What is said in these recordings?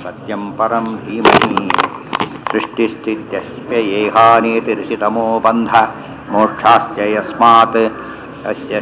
सत्यं परं धीमहि सृष्टिस्थित्यस्येहानीतिर्षितमो बन्ध मोक्षाश्च यस्मात् अस्य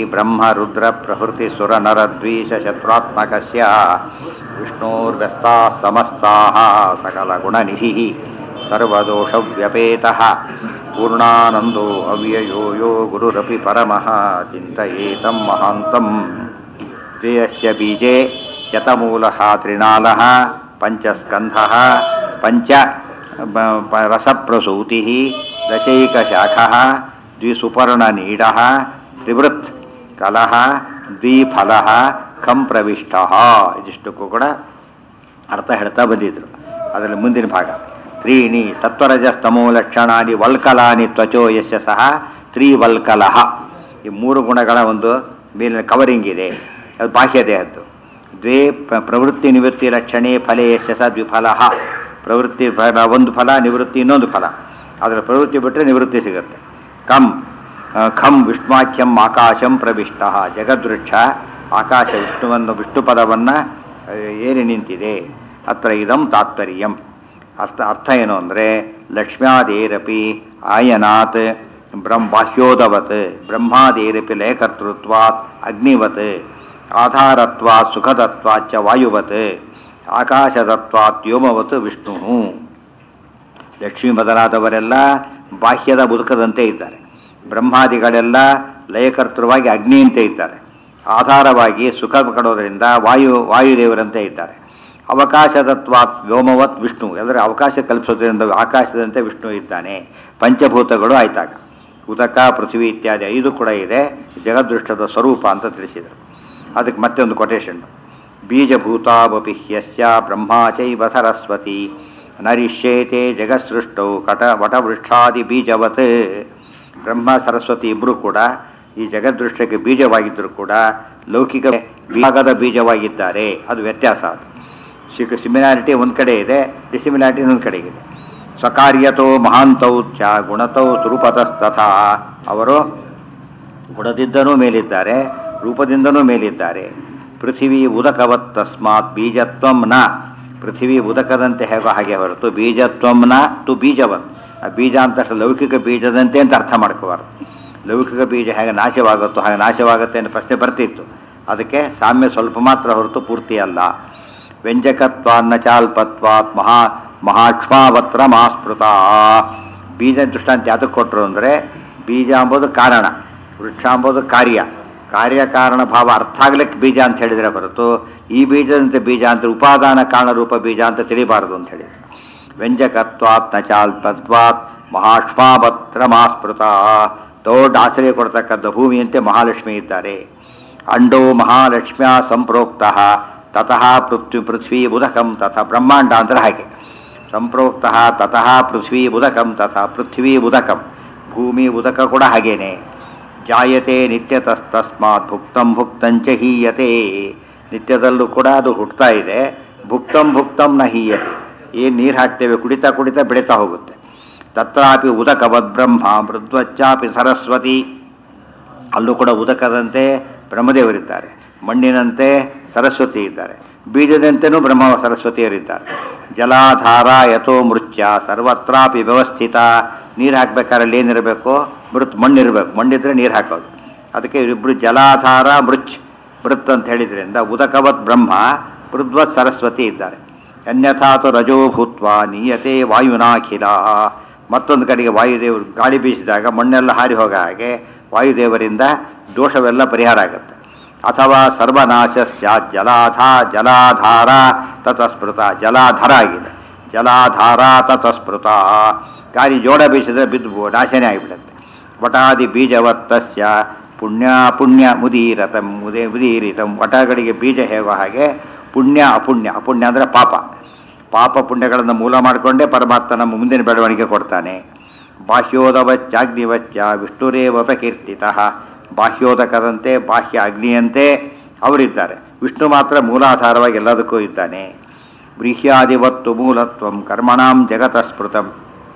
श्रीब्रह्मरुद्रप्रभृतिसुरनरद्वीषशत्रुरात्मकस्य विष्णोर्व्यस्ताः समस्ताः सकलगुणनिधिः सर्वदोषव्यपेतः पूर्णानन्दो अव्ययो यो गुरुरपि परमः चिन्तयेतं महान्तम् द्वियस्य बीजे शतमूलः त्रिणालः पञ्चस्कन्धः पञ्च ब- प- रसप्रसूतिः दशैकशाखः द्विसुपर्णनीडः त्रिवೃತ್ ಕಲಹ ದ್ವಿಫಲಃ ಖಂ ಪ್ರವಿಷ್ಟ ಇದಿಷ್ಟಕ್ಕೂ ಕೂಡ ಅರ್ಥ ಹೇಳ್ತಾ ಬಂದಿದ್ರು ಅದರಲ್ಲಿ ಮುಂದಿನ ಭಾಗ ತ್ರೀಣಿ ಸತ್ವರಜಸ್ತಮೋ ಲಕ್ಷಣಾನಿ ವಲ್ಕಲಾನಿ ತ್ವಚೋ ಯಶ ಸಹ ತ್ರಿವಲ್ಕಲಃ ಈ ಮೂರು ಗುಣಗಳ ಒಂದು ಮೇಲಿನ ಕವರಿಂಗ್ ಇದೆ ಅದು ಬಾಹ್ಯ ದೇಹದ್ದು ದ್ವೇ ಪ- ಪ್ರವೃತ್ತಿ ನಿವೃತ್ತಿ ಲಕ್ಷಣೆ ಫಲೇ ಯಶ ಸ ದ್ವಿಫಲಃ ಪ್ರವೃತ್ತಿ ಫಲ ಒಂದು ಫಲ ನಿವೃತ್ತಿ ಇನ್ನೊಂದು ಫಲ ಅದರ ಪ್ರವೃತ್ತಿ ಬಿಟ್ಟರೆ ನಿವೃತ್ತಿ ಸಿಗುತ್ತೆ ಕಂ ಆ, ಖಂ ವಿಷ್ಣುವಾಖ್ಯಂ ಆಕಾಶಂ ಪ್ರವಿಷ್ಟ ಜಗದ್ವೃಕ್ಷ ಆಕಾಶ ವಿಷ್ಣುವನ್ನು ವಿಷ್ಣು ಪದವನ್ನು ಏರಿ ನಿಂತಿದೆ ಅತ್ರ ಇದಂ ತಾತ್ಪರ್ಯಂ ಅರ್ಥ ಅರ್ಥ ಏನು ಅಂದರೆ ಲಕ್ಷ್ಮ್ಯಾದೇರಪಿ ಆಯನಾತ್ ಬ್ರಹ್ಮ ಬಾಹ್ಯೋದವತ್ ಬ್ರಹ್ಮಾದೇರಪಿ ಲಯಕರ್ತೃತ್ವಾತ್ ಅಗ್ನಿವತ್ ಆಧಾರತ್ವಾತ್ ಸುಖದತ್ವಾಚ್ಚ ವಾಯುವತ್ ಆಕಾಶದತ್ವಾತ್ ವ್ಯೋಮವತ್ ವಿಷ್ಣು ಲಕ್ಷ್ಮೀ ಮೊದಲಾದವರೆಲ್ಲ ಬಾಹ್ಯದ ಬದುಕದಂತೆ ಇದ್ದಾರೆ ಬ್ರಹ್ಮಾದಿಗಳೆಲ್ಲ ಲಯಕರ್ತೃವಾಗಿ ಅಗ್ನಿಯಂತೆ ಇದ್ದಾರೆ ಆಧಾರವಾಗಿ ಸುಖ ಕೊಡೋದರಿಂದ ವಾಯು ವಾಯುದೇವರಂತೆ ಇದ್ದಾರೆ ಅವಕಾಶದತ್ವಾತ್ ವ್ಯೋಮವತ್ ವಿಷ್ಣು ಎಲ್ಲರ ಅವಕಾಶ ಕಲ್ಪಿಸೋದ್ರಿಂದ ಆಕಾಶದಂತೆ ವಿಷ್ಣು ಇದ್ದಾನೆ ಪಂಚಭೂತಗಳು ಆಯ್ತಾಗ ಉದಕ ಪೃಥ್ವಿ ಇತ್ಯಾದಿ ಐದು ಕೂಡ ಇದೆ ಜಗದೃಷ್ಟದ ಸ್ವರೂಪ ಅಂತ ತಿಳಿಸಿದರು ಅದಕ್ಕೆ ಮತ್ತೆ ಒಂದು ಕೊಟೇಶನ್ ಬೀಜಭೂತಾವಪಿ ಹ್ಯಸ್ಯ ಬ್ರಹ್ಮಾ ಚೈವ ಸರಸ್ವತಿ ನರಿಷ್ಯೇತೆ ಜಗತ್ಸೃಷ್ಟೌ ಕಟ ವಟವೃಕ್ಷಾದಿ ಬೀಜವತ್ ಬ್ರಹ್ಮ ಸರಸ್ವತಿ ಇಬ್ಬರು ಕೂಡ ಈ ಜಗದೃಷ್ಟಕ್ಕೆ ಬೀಜವಾಗಿದ್ದರೂ ಕೂಡ ಲೌಕಿಕ ಭಾಗದ ಬೀಜವಾಗಿದ್ದಾರೆ ಅದು ವ್ಯತ್ಯಾಸ ಅದು ಸಿಕ್ ಸಿಮಿಲಾರಿಟಿ ಒಂದು ಕಡೆ ಇದೆ ಡಿಸಿಮಿಲಾರಿಟಿ ಇನ್ನೊಂದು ಕಡೆಗಿದೆ ಸ್ವಕಾರ್ಯತೋ ಮಹಾಂತೌ ಚ ಗುಣತೌ ಸ್ವರೂಪತಸ್ತಥಾ ಅವರು ಗುಣದಿಂದನೂ ಮೇಲಿದ್ದಾರೆ ರೂಪದಿಂದನೂ ಮೇಲಿದ್ದಾರೆ ಪೃಥಿವಿ ಉದಕವತ್ ತಸ್ಮಾತ್ ಬೀಜತ್ವಂ ನ ಪೃಥಿವಿ ಉದಕದಂತೆ ಹೇಗೋ ಹಾಗೆ ಹೊರತು ಬೀಜತ್ವಂ ನ ತು ಬೀಜವತ್ ಆ ಬೀಜ ಅಂತ ಅಷ್ಟು ಲೌಕಿಕ ಬೀಜದಂತೆ ಅಂತ ಅರ್ಥ ಮಾಡ್ಕೋಬಾರ್ದು ಲೌಕಿಕ ಬೀಜ ಹೇಗೆ ನಾಶವಾಗುತ್ತೋ ಹಾಗೆ ನಾಶವಾಗುತ್ತೆ ಅನ್ನೋ ಪ್ರಶ್ನೆ ಬರ್ತಿತ್ತು ಅದಕ್ಕೆ ಸಾಮ್ಯ ಸ್ವಲ್ಪ ಮಾತ್ರ ಹೊರತು ಪೂರ್ತಿ ಅಲ್ಲ ವ್ಯಂಜಕತ್ವಾನ್ನ ಚಾಲ್ಪತ್ವಾತ್ ಮಹಾ ಮಹಾಕ್ಷ್ಮಾವತ್ರ ಮಾಸ್ಪೃತ ಬೀಜ ದೃಷ್ಟಾಂತ ಯಾತಕ್ಕೆ ಕೊಟ್ಟರು ಅಂದರೆ ಬೀಜ ಅಂಬೋದು ಕಾರಣ ವೃಕ್ಷ ಅಂಬೋದು ಕಾರ್ಯ ಕಾರ್ಯ ಕಾರಣ ಭಾವ ಅರ್ಥ ಆಗ್ಲಿಕ್ಕೆ ಬೀಜ ಅಂತ ಹೇಳಿದರೆ ಹೊರತು ಈ ಬೀಜದಂತೆ ಬೀಜ ಅಂತ ಉಪಾದಾನ ಕಾರಣರೂಪ ಬೀಜ ಅಂತ ತಿಳಿಬಾರದು ಅಂತ ಹೇಳಿದರು ವ್ಯಂಜಕತ್ವಾತ್ ನ ಚಾಲ್ಪತ್ವಾತ್ ಮಹಾಕ್ಷ್ಮಾವತ್ರ ಮಾಸ್ಪೃತ ದೊಡ್ಡ ಆಶ್ರಯ ಕೊಡ್ತಕ್ಕಂಥ ಭೂಮಿಯಂತೆ ಮಹಾಲಕ್ಷ್ಮಿ ಇದ್ದಾರೆ ಅಂಡೋ ಮಹಾಲಕ್ಷ್ಮ್ಯ ಸಂಪ್ರೋಕ್ತ ತತಃ ಪೃಥ್ವಿ ಪೃಥ್ವೀ ಉದಕಂ ತಥ ಬ್ರಹ್ಮಾಂಡ ಅಂದ್ರೆ ಹಾಗೆ ಸಂಪ್ರೋಕ್ತ ತತಃ ಪೃಥ್ವೀ ಉದಕಂ ತಥ ಪೃಥ್ವೀ ಉದಕಂ ಭೂಮಿ ಉದಕ ಕೂಡ ಹಾಗೇನೆ ಜಾಯತೆ ನಿತ್ಯತಸ್ತಸ್ಮಾತ್ ಭುಕ್ತಂ ಭುಕ್ತಂಚ ಹೀಯತೆ ನಿತ್ಯದಲ್ಲೂ ಕೂಡ ಅದು ಹುಟ್ಟುತ್ತಾ ಇದೆ ಭುಕ್ತಂ ಭುಕ್ತಂ ನ ಹೀಯತೆ ಏನು ನೀರು ಹಾಕ್ತೇವೆ ಕುಡಿತಾ ಕುಡಿತಾ ಬೆಳೀತಾ ಹೋಗುತ್ತೆ ತತ್ರಾಪಿ ಉದಕವದ್ ಬ್ರಹ್ಮ ಮೃದ್ವಚ್ಚಾಪಿ ಸರಸ್ವತಿ ಅಲ್ಲೂ ಕೂಡ ಉದಕದಂತೆ ಬ್ರಹ್ಮದೇವರಿದ್ದಾರೆ ಮಣ್ಣಿನಂತೆ ಸರಸ್ವತಿ ಇದ್ದಾರೆ ಬೀಜದಂತೆನೂ ಬ್ರಹ್ಮ ಸರಸ್ವತಿಯರಿದ್ದಾರೆ ಜಲಾಧಾರ ಯಥೋ ಮೃತ್ಯ ಸರ್ವತ್ರಾಪಿ ವ್ಯವಸ್ಥಿತ ನೀರು ಹಾಕ್ಬೇಕಾದ್ರೆ ಅಲ್ಲಿ ಏನಿರಬೇಕು ಮೃತ್ ಮಣ್ಣಿರಬೇಕು ಮಣ್ಣಿದ್ರೆ ನೀರು ಹಾಕೋದು ಅದಕ್ಕೆ ಇವರಿಬ್ಬರು ಜಲಾಧಾರ ಮೃಚ್ ಮೃತ್ ಅಂತ ಹೇಳಿದ್ರಿಂದ ಉದಕವತ್ ಬ್ರಹ್ಮ ಮೃದ್ವತ್ ಸರಸ್ವತಿ ಇದ್ದಾರೆ ಅನ್ಯಥಾತು ರಜೋ ಭೂತ್ವ ನೀಯತೆ ವಾಯುನಾಖಿಲ ಮತ್ತೊಂದು ಕಡೆಗೆ ವಾಯುದೇವರು ಗಾಳಿ ಬೀಸಿದಾಗ ಮಣ್ಣೆಲ್ಲ ಹಾರಿ ಹೋಗ ಹಾಗೆ ವಾಯುದೇವರಿಂದ ದೋಷವೆಲ್ಲ ಪರಿಹಾರ ಆಗುತ್ತೆ ಅಥವಾ ಸರ್ವನಾಶ ಸ್ಯಾತ್ ಜಲಾಧಾ ಜಲಾಧಾರ ತತಸ್ಮೃತ ಜಲಾಧರ ಆಗಿದೆ ಜಲಾಧಾರ ತತಸ್ಮೃತ ಗಾಳಿ ಜೋಡ ಬೀಸಿದ್ರೆ ಬಿದ್ದು ನಾಶನೇ ಆಗಿಬಿಡುತ್ತೆ ವಟಾದಿ ಬೀಜವತ್ತಸ್ಯ ಪುಣ್ಯ ಪುಣ್ಯ ಮುದೀರತಂ ಮುದೇ ಮುದೀರಿತಂ ವಟಗಳಿಗೆ ಬೀಜ ಹೇಗೋ ಹಾಗೆ ಪುಣ್ಯ ಅಪುಣ್ಯ ಅಪುಣ್ಯ ಅಂದರೆ ಪಾಪ ಪಾಪ ಪುಣ್ಯಗಳನ್ನು ಮೂಲ ಮಾಡಿಕೊಂಡೇ ಪರಮಾತ್ಮ ನಮ್ಮ ಮುಂದಿನ ಬೆಳವಣಿಗೆ ಕೊಡ್ತಾನೆ ಬಾಹ್ಯೋದವಚ್ಚಾಗ್ನಿವಚ್ಚ ವಿಷ್ಣುರೇವ ಪ್ರಕೀರ್ತಿತ ಬಾಹ್ಯೋದಕದಂತೆ ಬಾಹ್ಯ ಅಗ್ನಿಯಂತೆ ಅವರಿದ್ದಾರೆ ವಿಷ್ಣು ಮಾತ್ರ ಮೂಲಾಧಾರವಾಗಿ ಎಲ್ಲದಕ್ಕೂ ಇದ್ದಾನೆ ಬ್ರೀಹ್ಯಾದಿವತ್ತು ಮೂಲತ್ವಂ ಕರ್ಮಣಾಂ ಜಗತಸ್ಮೃತಂ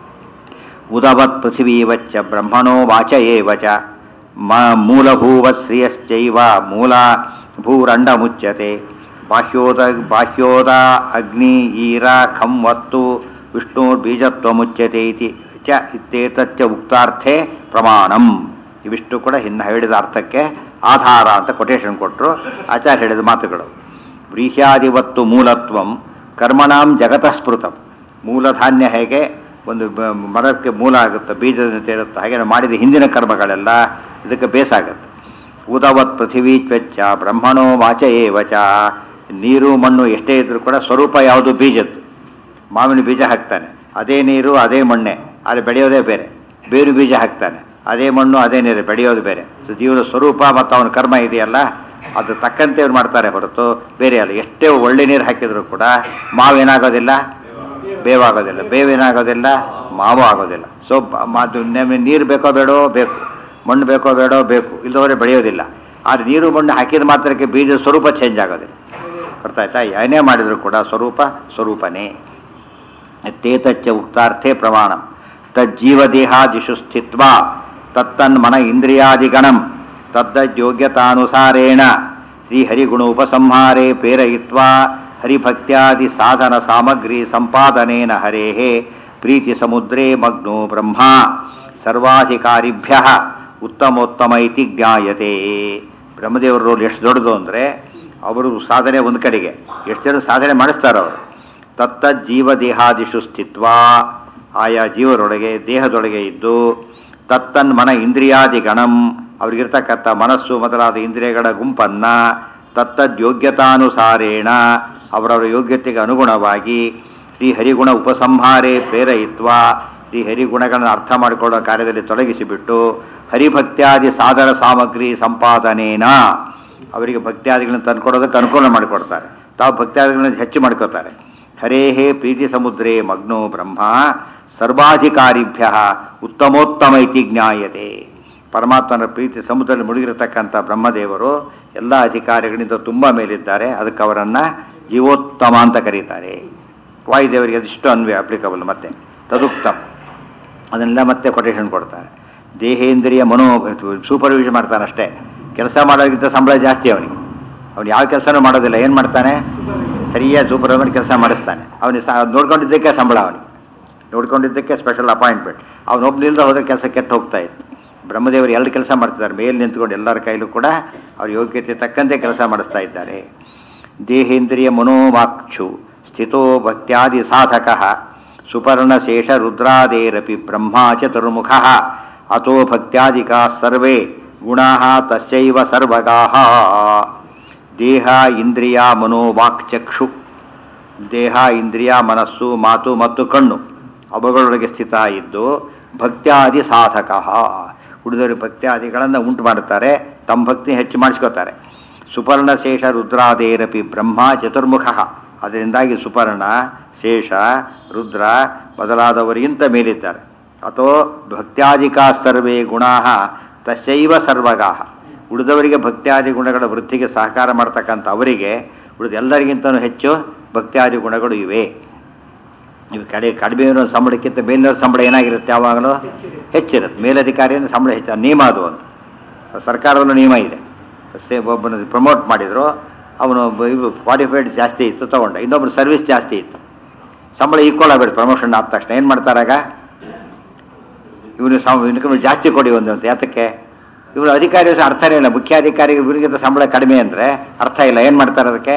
ಉದವತ್ ಪೃಥಿವೀವಚ್ಚ ಬ್ರಹ್ಮಣೋ ವಾಚ ಏವ ಚ ಮ ಮೂಲಭೂವತ್ ಶ್ರಿಯಶ್ಚೈವ ಮೂಲ ಭೂರಂಡ ಮುಚ್ಯತೆ ಬಾಹ್ಯೋದ ಬಾಹ್ಯೋದ ಅಗ್ನಿ ಈರ ಖಂ ವತ್ತು ವಿಷ್ಣು ಬೀಜತ್ವ ಮುಚ್ಯತೆ ಇತಿ ಚ ಇತ್ತೇತಚ್ಚ ಉಕ್ತಾರ್ಥೆ ಪ್ರಮಾಣಂ ಇವಿಷ್ಟು ಕೂಡ ಹಿನ್ನ ಹೇಳಿದ ಅರ್ಥಕ್ಕೆ ಆಧಾರ ಅಂತ ಕೊಟೇಶನ್ ಕೊಟ್ಟರು ಆಚಾರ್ಯ ಹೇಳಿದ ಮಾತುಗಳು ವ್ರೀಹ್ಯಾದಿವತ್ತು ಮೂಲತ್ವಂ ಕರ್ಮಣಾಂ ಜಗತಃ ಸ್ಮೃತಂ ಮೂಲಧಾನ್ಯ ಹೇಗೆ ಒಂದು ಬ- ಮರಕ್ಕೆ ಮೂಲ ಆಗುತ್ತೆ ಬೀಜದಂತೆ ಇರುತ್ತೆ ಹಾಗೆ ನಾವು ಮಾಡಿದ ಹಿಂದಿನ ಕರ್ಮಗಳೆಲ್ಲ ಇದಕ್ಕೆ ಬೇಸಾಗುತ್ತೆ ಉದವತ್ ಪೃಥಿವೀ ತ್ವೆಚ್ಚ ಬ್ರಹ್ಮಣೋ ವಾಚ ಏವಚ ನೀರು ಮಣ್ಣು ಎಷ್ಟೇ ಇದ್ರೂ ಕೂಡ ಸ್ವರೂಪ ಯಾವುದು ಬೀಜದ್ದು ಮಾವಿನ ಬೀಜ ಹಾಕ್ತಾನೆ ಅದೇ ನೀರು ಅದೇ ಮಣ್ಣೆ ಅಲ್ಲಿ ಬೆಳೆಯೋದೇ ಬೇರೆ ಬೇರು ಬೀಜ ಹಾಕ್ತಾನೆ ಅದೇ ಮಣ್ಣು ಅದೇ ನೀರು ಬೆಳೆಯೋದು ಬೇರೆ ಸೊ ಜೀವನ ಸ್ವರೂಪ ಮತ್ತು ಅವನ ಕರ್ಮ ಇದೆಯಲ್ಲ ಅದು ತಕ್ಕಂತೆ ಅವ್ರು ಮಾಡ್ತಾರೆ ಹೊರತು ಬೇರೆ ಅಲ್ಲ ಎಷ್ಟೇ ಒಳ್ಳೆ ನೀರು ಹಾಕಿದ್ರು ಕೂಡ ಮಾವೇನಾಗೋದಿಲ್ಲ ಬೇವಾಗೋದಿಲ್ಲ ಬೇವೇನಾಗೋದಿಲ್ಲ ಮಾವು ಆಗೋದಿಲ್ಲ ಸೊ ಬ- ಮ- ಅದು ನಮಗೆ ನೀರು ಬೇಕೋ ಬೇಡೋ ಬೇಕು ಮಣ್ಣು ಬೇಕೋ ಬೇಡೋ ಬೇಕು ಇಲ್ಲದವರೆ ಬೆಳೆಯೋದಿಲ್ಲ ಆದರೆ ನೀರು ಮಣ್ಣು ಹಾಕಿದ ಮಾತ್ರಕ್ಕೆ ಬೀಜದ ಸ್ವರೂಪ ಚೇಂಜ್ ಆಗೋದಿಲ್ಲ ಗೊತ್ತಾಯ್ತಾ ಏನೇ ಮಾಡಿದರೂ ಕೂಡ ಸ್ವರೂಪ ಸ್ವರೂಪನೇ ತೇತಚ್ಚ ಉಕ್ತಾರ್ಥೆ ಪ್ರಮಾಣ ತಜ್ಜೀವದೇಹಾದಿಷು ಸ್ಥಿತ್ವ ತತ್ತನ್ಮನ ಇಂದ್ರಿಯಾದಿಗಣಂ ತದ್ದಯೋಗ್ಯತಾನುಸಾರೇಣ ಶ್ರೀಹರಿಗುಣ ಉಪಸಂಹಾರೇ ಪ್ರೇರಯಿತ್ವಾ ಹರಿಭಕ್ತ್ಯಾದಿ ಸಾಧನ ಸಾಮಗ್ರಿ ಸಂಪಾದನೇನ ಹರೇಃ ಪ್ರೀತಿ ಸಮುದ್ರೇ ಮಗ್ನೋ ಬ್ರಹ್ಮ ಸರ್ವಾಧಿಕಾರಿಭ್ಯ ಉತ್ತಮೋತ್ತಮ ಇತಿ ಜ್ಞಾಯತೆ ಬ್ರಹ್ಮದೇವರ ರೋಲ್ ಎಷ್ಟು ದೊಡ್ಡದು ಅಂದರೆ ಅವರು ಸಾಧನೆ ಒಂದು ಕಡೆಗೆ ಎಷ್ಟು ಜನ ಸಾಧನೆ ಮಾಡಿಸ್ತಾರೆ ಅವರು ತತ್ತ ಜೀವದೇಹಾದಿಷು ಸ್ಥಿತ್ವ ಆಯಾ ಜೀವರೊಳಗೆ ದೇಹದೊಳಗೆ ಇದ್ದು ತತ್ತನ್ ಮನ ಇಂದ್ರಿಯಾದಿ ಗಣಂ ಅವ್ರಿಗಿರ್ತಕ್ಕಂಥ ಮನಸ್ಸು ಮೊದಲಾದ ಇಂದ್ರಿಯಗಳ ಗುಂಪನ್ನ ತತ್ತದ್ಯೋಗ್ಯತಾನುಸಾರೇಣ ಅವರವರ ಯೋಗ್ಯತೆಗೆ ಅನುಗುಣವಾಗಿ ಶ್ರೀ ಹರಿಗುಣ ಉಪಸಂಹಾರೇ ಪ್ರೇರಯಿತ್ವ ಶ್ರೀ ಹರಿಗುಣಗಳನ್ನು ಅರ್ಥ ಮಾಡಿಕೊಳ್ಳೋ ಕಾರ್ಯದಲ್ಲಿ ತೊಡಗಿಸಿಬಿಟ್ಟು ಹರಿಭಕ್ತ್ಯಾದಿ ಸಾಧನ ಸಾಮಗ್ರಿ ಸಂಪಾದನೇನ ಅವರಿಗೆ ಭಕ್ತ್ಯಾದಿಗಳನ್ನು ತಂದುಕೊಡೋದಕ್ಕೆ ಅನುಕೂಲ ಮಾಡಿಕೊಡ್ತಾರೆ ತಾವು ಭಕ್ತ್ಯಾದಿಗಳನ್ನು ಹೆಚ್ಚು ಮಾಡ್ಕೋತಾರೆ ಹರೇಹೇ ಪ್ರೀತಿ ಸಮುದ್ರೇ ಮಗ್ನೋ ಬ್ರಹ್ಮ ಸರ್ವಾಧಿಕಾರಿಭ್ಯ ಉತ್ತಮೋತ್ತಮ ಇತಿ ಜ್ಞಾಯತೆ ಪರಮಾತ್ಮನ ಪ್ರೀತಿ ಸಮುದ್ರದಲ್ಲಿ ಮುಳುಗಿರತಕ್ಕಂಥ ಬ್ರಹ್ಮದೇವರು ಎಲ್ಲ ಅಧಿಕಾರಿಗಳಿಂದ ತುಂಬ ಮೇಲಿದ್ದಾರೆ ಅದಕ್ಕೆ ಅವರನ್ನು ಜೀವೋತ್ತಮ ಅಂತ ಕರೀತಾರೆ ವಾಯುದೇವರಿಗೆ ಅದಿಷ್ಟು ಅನ್ವಯ ಅಪ್ಲಿಕಬಲ್ ಮತ್ತೆ ತದುಕ್ತಮ್ ಅದನ್ನೆಲ್ಲ ಮತ್ತೆ ಕೊಟೇಶನ್ ಕೊಡ್ತಾರೆ ದೇಹೇಂದ್ರಿಯ ಮನೋ ಸೂಪರ್ವಿಷನ್ ಮಾಡ್ತಾನೆ ಅಷ್ಟೇ ಕೆಲಸ ಮಾಡೋಕ್ಕಿಂತ ಸಂಬಳ ಜಾಸ್ತಿ ಅವನಿಗೆ ಅವನು ಯಾವ ಕೆಲಸನೂ ಮಾಡೋದಿಲ್ಲ ಏನು ಮಾಡ್ತಾನೆ ಸರಿಯಾಗಿ ಸೂಪರ್ವೈಸರ್ ಕೆಲಸ ಮಾಡಿಸ್ತಾನೆ ಅವನಿಗೆ ಸಹ ನೋಡ್ಕೊಂಡಿದ್ದಕ್ಕೆ ಸಂಬಳ ಅವನಿಗೆ ನೋಡ್ಕೊಂಡಿದ್ದಕ್ಕೆ ಸ್ಪೆಷಲ್ ಅಪಾಯಿಂಟ್ಮೆಂಟ್ ಅವನೊಬ್ಬ ಇಲ್ಲದೆ ಹೋದ್ರೆ ಕೆಲಸ ಕೆಟ್ಟು ಹೋಗ್ತಾ ಇತ್ತು ಬ್ರಹ್ಮದೇವರು ಎರಡು ಕೆಲಸ ಮಾಡ್ತಿದ್ದಾರೆ ಮೇಲೆ ನಿಂತ್ಕೊಂಡು ಎಲ್ಲರ ಕೈಲೂ ಕೂಡ ಅವ್ರ ಯೋಗ್ಯತೆ ತಕ್ಕಂತೆ ಕೆಲಸ ಮಾಡಿಸ್ತಾ ಇದ್ದಾರೆ ದೇಹೇಂದ್ರಿಯ ಮನೋವಾಕ್ಷು ಸ್ಥಿತೋ ಭಕ್ತ್ಯಾದಿ ಸಾಧಕ ಸುಪರ್ಣಶೇಷ ರುದ್ರಾದೇರಪಿ ಬ್ರಹ್ಮ ಚತುರ್ಮುಖ ಅತೋ ಭಕ್ತ್ಯಾದಿಕಾ ಸರ್ವೇ ಗುಣಾ ತಸ್ಯೈವ ಸರ್ವಗಾ ದೇಹ ಇಂದ್ರಿಯ ಮನೋವಾಕ್ಚಕ್ಷು ದೇಹ ಇಂದ್ರಿಯ ಮನಸ್ಸು ಮಾತು ಮತ್ತು ಕಣ್ಣು ಅವುಗಳೊಳಗೆ ಸ್ಥಿತ ಇದ್ದು ಭಕ್ತ್ಯಾದಿ ಸಾಧಕ ಉಳಿದವರು ಭಕ್ತ್ಯಾದಿಗಳನ್ನು ಉಂಟು ಮಾಡುತ್ತಾರೆ ತಮ್ಮ ಭಕ್ತಿ ಹೆಚ್ಚು ಮಾಡಿಸ್ಕೋತಾರೆ ಸುಪರ್ಣ ಶೇಷ ರುದ್ರಾದೇರಪಿ ಬ್ರಹ್ಮ ಚತುರ್ಮುಖ ಅದರಿಂದಾಗಿ ಸುಪರ್ಣ ಶೇಷ ರುದ್ರ ಮೊದಲಾದವರಿಗಿಂತ ಮೇಲಿದ್ದಾರೆ ಅಥವಾ ಭಕ್ತ್ಯಾದಿಕಾ ಸರ್ವೇ ಗುಣಾ ತಸ್ಯೈವ ಸರ್ವಗಾಹ ಉಳಿದವರಿಗೆ ಭಕ್ತ್ಯಾದಿ ಗುಣಗಳ ವೃದ್ಧಿಗೆ ಸಹಕಾರ ಮಾಡ್ತಕ್ಕಂಥ ಅವರಿಗೆ ಉಳಿದ ಎಲ್ಲರಿಗಿಂತಲೂ ಹೆಚ್ಚು ಭಕ್ತ್ಯಾದಿ ಗುಣಗಳು ಇವೆ ಇವು ಕಡೆ ಕಡಿಮೆ ಇರೋ ಸಂಬಳಕ್ಕಿಂತ ಮೇಲಿನ ಸಂಬಳ ಏನಾಗಿರುತ್ತೆ ಯಾವಾಗಲೂ ಹೆಚ್ಚಿರುತ್ತೆ ಮೇಲಧಿಕಾರಿಯಿಂದ ಸಂಬಳ ಹೆಚ್ಚು ನಿಯಮ ಅದು ಅಂತ ಸರ್ಕಾರದಲ್ಲೂ ನಿಯಮ ಇದೆ ಸೇ ಒಬ್ಬನ ಪ್ರಮೋಟ್ ಮಾಡಿದ್ರು ಅವನು ಇದು ಕ್ವಾಲಿಫೈಡ್ ಜಾಸ್ತಿ ಇತ್ತು ತೊಗೊಂಡ ಇನ್ನೊಬ್ರು ಸರ್ವಿಸ್ ಜಾಸ್ತಿ ಇತ್ತು ಸಂಬಳ ಈಕ್ವಲ್ ಆಗಬೇಕು ಪ್ರಮೋಷನ್ ಆದ ತಕ್ಷಣ ಏನು ಮಾಡ್ತಾರಾಗ ಇವನು ಸಂ ಇನ್ಕಮ್ ಜಾಸ್ತಿ ಕೊಡಿ ಒಂದು ಅಂತ ಯಾತಕ್ಕೆ ಇವನು ಅಧಿಕಾರಿ ಸಹ ಅರ್ಥನೇ ಇಲ್ಲ ಮುಖ್ಯಾಧಿಕಾರಿ ಇವರಿಗಿಂತ ಸಂಬಳ ಕಡಿಮೆ ಅಂದರೆ ಅರ್ಥ ಇಲ್ಲ ಏನು ಮಾಡ್ತಾರೆ ಅದಕ್ಕೆ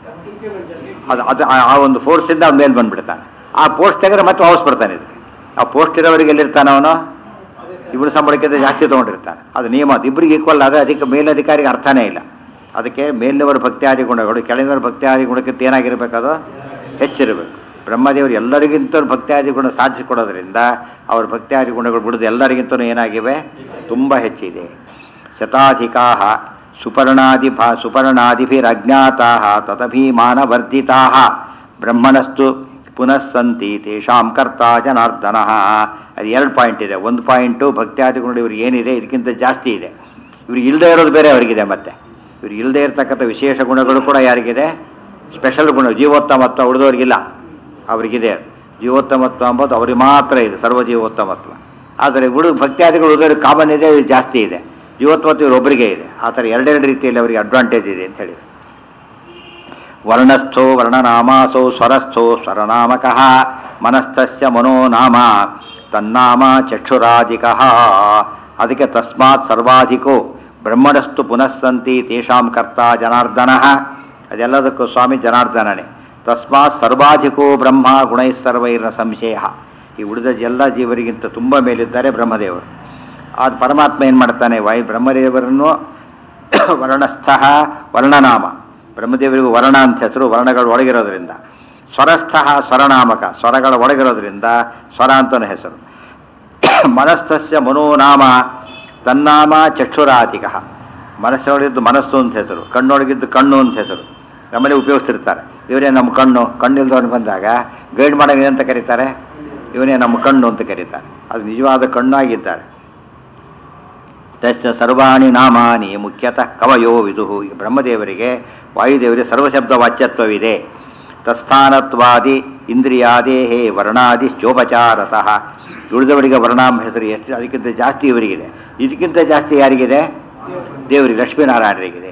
ಅದು ಅದು ಆ- ಆ ಒಂದು ಫೋರ್ಸಿಂದ ಅವ್ನ ಮೇಲೆ ಬಂದ್ಬಿಡ್ತಾನೆ ಆ ಪೋಸ್ಟ್ ತೆಗೆದ್ರೆ ಮತ್ತೆ ವಾಪಸ್ ಬರ್ತಾನೆ ಇದಕ್ಕೆ ಆ ಪೋಸ್ಟ್ ಇರೋವರೆಗೆ ಎಲ್ಲಿರ್ತಾನೆ ಅವನು ಇವನು ಸಂಬಳಕ್ಕಿಂತ ಜಾಸ್ತಿ ತೊಗೊಂಡಿರ್ತಾನೆ ಅದು ನಿಯಮ ಅದು ಇಬ್ಬರಿಗೆ ಈಕ್ವಲ್ ಆದರೆ ಅದಕ್ಕೆ ಮೇಲಧಿಕಾರಿಗೆ ಅರ್ಥನೇ ಇಲ್ಲ ಅದಕ್ಕೆ ಮೇಲಿನವರ ಭಕ್ತ್ಯಾದಿ ಗುಣಗಳು ಕೆಳಗಿನವರ ಭಕ್ತ್ಯಾದಿ ಗುಣಕ್ಕಿಂತ ಏನಾಗಿರ್ಬೇಕು ಅದು ಹೆಚ್ಚಿರಬೇಕು ಬ್ರಹ್ಮದೇವರು ಎಲ್ಲರಿಗಿಂತ ಭಕ್ತ್ಯಾದಿ ಗುಣ ಸಾಧಿಸಿಕೊಡೋದ್ರಿಂದ ಅವ್ರ ಭಕ್ತ್ಯಾದಿ ಗುಣಗಳು ಬಿಡೋದು ಎಲ್ಲರಿಗಿಂತಲೂ ಏನಾಗಿವೆ ತುಂಬ ಹೆಚ್ಚಿದೆ ಶತಾಧಿಕಾ ಸುಪರ್ಣಾದಿ ಭಾ ಸುಪರ್ಣಾದಿಭಿರಜ್ಞಾತಾ ತದಭಿಮಾನವರ್ಧಿತಾ ಬ್ರಹ್ಮಣಸ್ತು ಪುನಃಸಂತಿ ತೇಷಾಂ ಕರ್ತ ಜನಾರ್ದನ ಅದು ಎರಡು ಪಾಯಿಂಟ್ ಇದೆ ಒಂದು ಪಾಯಿಂಟು ಭಕ್ತ್ಯಾದಿ ಗುಣ ಇವ್ರಿಗೆ ಏನಿದೆ ಇದಕ್ಕಿಂತ ಜಾಸ್ತಿ ಇದೆ ಇವ್ರಿಗೆ ಇಲ್ಲದೆ ಇರೋದು ಬೇರೆ ಅವರಿಗಿದೆ ಮತ್ತೆ ಇವ್ರಿಗೆ ಇಲ್ಲದೆ ಇರತಕ್ಕಂಥ ವಿಶೇಷ ಗುಣಗಳು ಕೂಡ ಯಾರಿಗಿದೆ ಸ್ಪೆಷಲ್ ಗುಣ ಜೀವೋತ್ತಮತ್ವ ಉಳಿದವ್ರಿಗಿಲ್ಲ ಅವರಿಗಿದೆ ಜೀವೋತ್ತಮತ್ವ ಅಂಬೋದು ಅವ್ರಿಗೆ ಮಾತ್ರ ಇದೆ ಸರ್ವ ಜೀವೋತ್ತಮತ್ವ ಆದರೆ ಉಳಿದ ಭಕ್ತ್ಯಾದಿಗಳು ಉಳಿದವ್ರಿಗೆ ಕಾಮನ್ ಇದೆ ಇವ್ರಿಗೆ ಜಾಸ್ತಿ ಇದೆ ಜೀವೋತ್ತಮತ್ವ ಇವ್ರೊಬ್ಬರಿಗೆ ಇದೆ ಆ ಥರ ಎರಡೆರಡು ರೀತಿಯಲ್ಲಿ ಅವರಿಗೆ ಅಡ್ವಾಂಟೇಜ್ ಇದೆ ಅಂತ ಹೇಳಿ ವರ್ಣಸ್ಥೋ ವರ್ಣನಾಮಾಸೌ ಸ್ವರಸ್ಥೋ ಸ್ವರನಾಮಕಃ ಮನಸ್ಥಸ್ಯ ಮನೋ ನಾಮ ತನ್ನಾಮ ಚಕ್ಷುರಾಧಿಕಃ ಅದಕ್ಕೆ ತಸ್ಮಾತ್ ಸರ್ವಾಧಿಕೋ ಬ್ರಹ್ಮಣಸ್ತು ಪುನಃಸಂತಿ ತೇಷಾಂ ಕರ್ತ ಜನಾರ್ದನಃ ಅದೆಲ್ಲದಕ್ಕೂ ಸ್ವಾಮಿ ಜನಾರ್ದನನೇ ತಸ್ಮಾತ್ ಸರ್ವಾಧಿಕೋ ಬ್ರಹ್ಮ ಗುಣೈ ಸರ್ವೈರ್ನ ಸಂಶಯ ಈ ಉಳಿದ ಎಲ್ಲ ಜೀವರಿಗಿಂತ ತುಂಬ ಮೇಲಿದ್ದಾರೆ ಬ್ರಹ್ಮದೇವರು ಆದ ಪರಮಾತ್ಮ ಏನು ಮಾಡ್ತಾನೆ ವಾಯು ಬ್ರಹ್ಮದೇವರನ್ನು ವರ್ಣಸ್ಥ ವರ್ಣನಾಮ ಬ್ರಹ್ಮದೇವರಿಗೂ ವರ್ಣ ಅಂತ ಹೆಸರು ವರ್ಣಗಳು ಒಳಗಿರೋದ್ರಿಂದ ಸ್ವರಸ್ಥ ಸ್ವರನಾಮಕ ಸ್ವರಗಳ ಒಳಗಿರೋದ್ರಿಂದ ಸ್ವರ ಅಂತಲೂ ಹೆಸರು ಮನಸ್ಥಸ್ಯ ಮನೋನಾಮ ತನ್ನಾಮ ಚಕ್ಷುರಾಧಿಕ ಮನಸ್ಸೊಳಗಿದ್ದು ಮನಸ್ಸು ಅಂತ ಹೆಸರು ಕಣ್ಣೊಳಗಿದ್ದು ಕಣ್ಣು ಅಂತ ಹೆಸರು ನಮ್ಮಲ್ಲಿ ಉಪಯೋಗಿಸ್ತಿರ್ತಾರೆ ಇವರೇ ನಮ್ಮ ಕಣ್ಣು ಕಣ್ಣಿಲ್ದವನು ಬಂದಾಗ ಗೈಡ್ ಮಾಡೋದು ಅಂತ ಕರೀತಾರೆ ಇವನೇ ನಮ್ಮ ಕಣ್ಣು ಅಂತ ಕರೀತಾರೆ ಅದು ನಿಜವಾದ ಕಣ್ಣಾಗಿದ್ದಾರೆ ತಸ್ಯ ಸರ್ವಾಣಿ ನಾಮಾನಿ ಮುಖ್ಯತಃ ಕವಯೋ ವಿದುಹು ಈ ಬ್ರಹ್ಮದೇವರಿಗೆ ವಾಯುದೇವರಿಗೆ ಸರ್ವಶಬ್ದ ವಾಚ್ಯತ್ವವಿದೆ ತಸ್ಥಾನತ್ವಾದಿ ಇಂದ್ರಿಯಾದೇಹೇ ವರ್ಣಾದಿ ಚೋಪಚಾರತಃ ಉಳಿದವರಿಗೆ ವರ್ಣಾಂಬ ಹೆಸರು ಎಷ್ಟು ಅದಕ್ಕಿಂತ ಜಾಸ್ತಿ ಇವರಿಗಿದೆ ಇದಕ್ಕಿಂತ ಜಾಸ್ತಿ ಯಾರಿಗಿದೆ ದೇವರಿಗೆ ಲಕ್ಷ್ಮೀನಾರಾಯಣರಿಗಿದೆ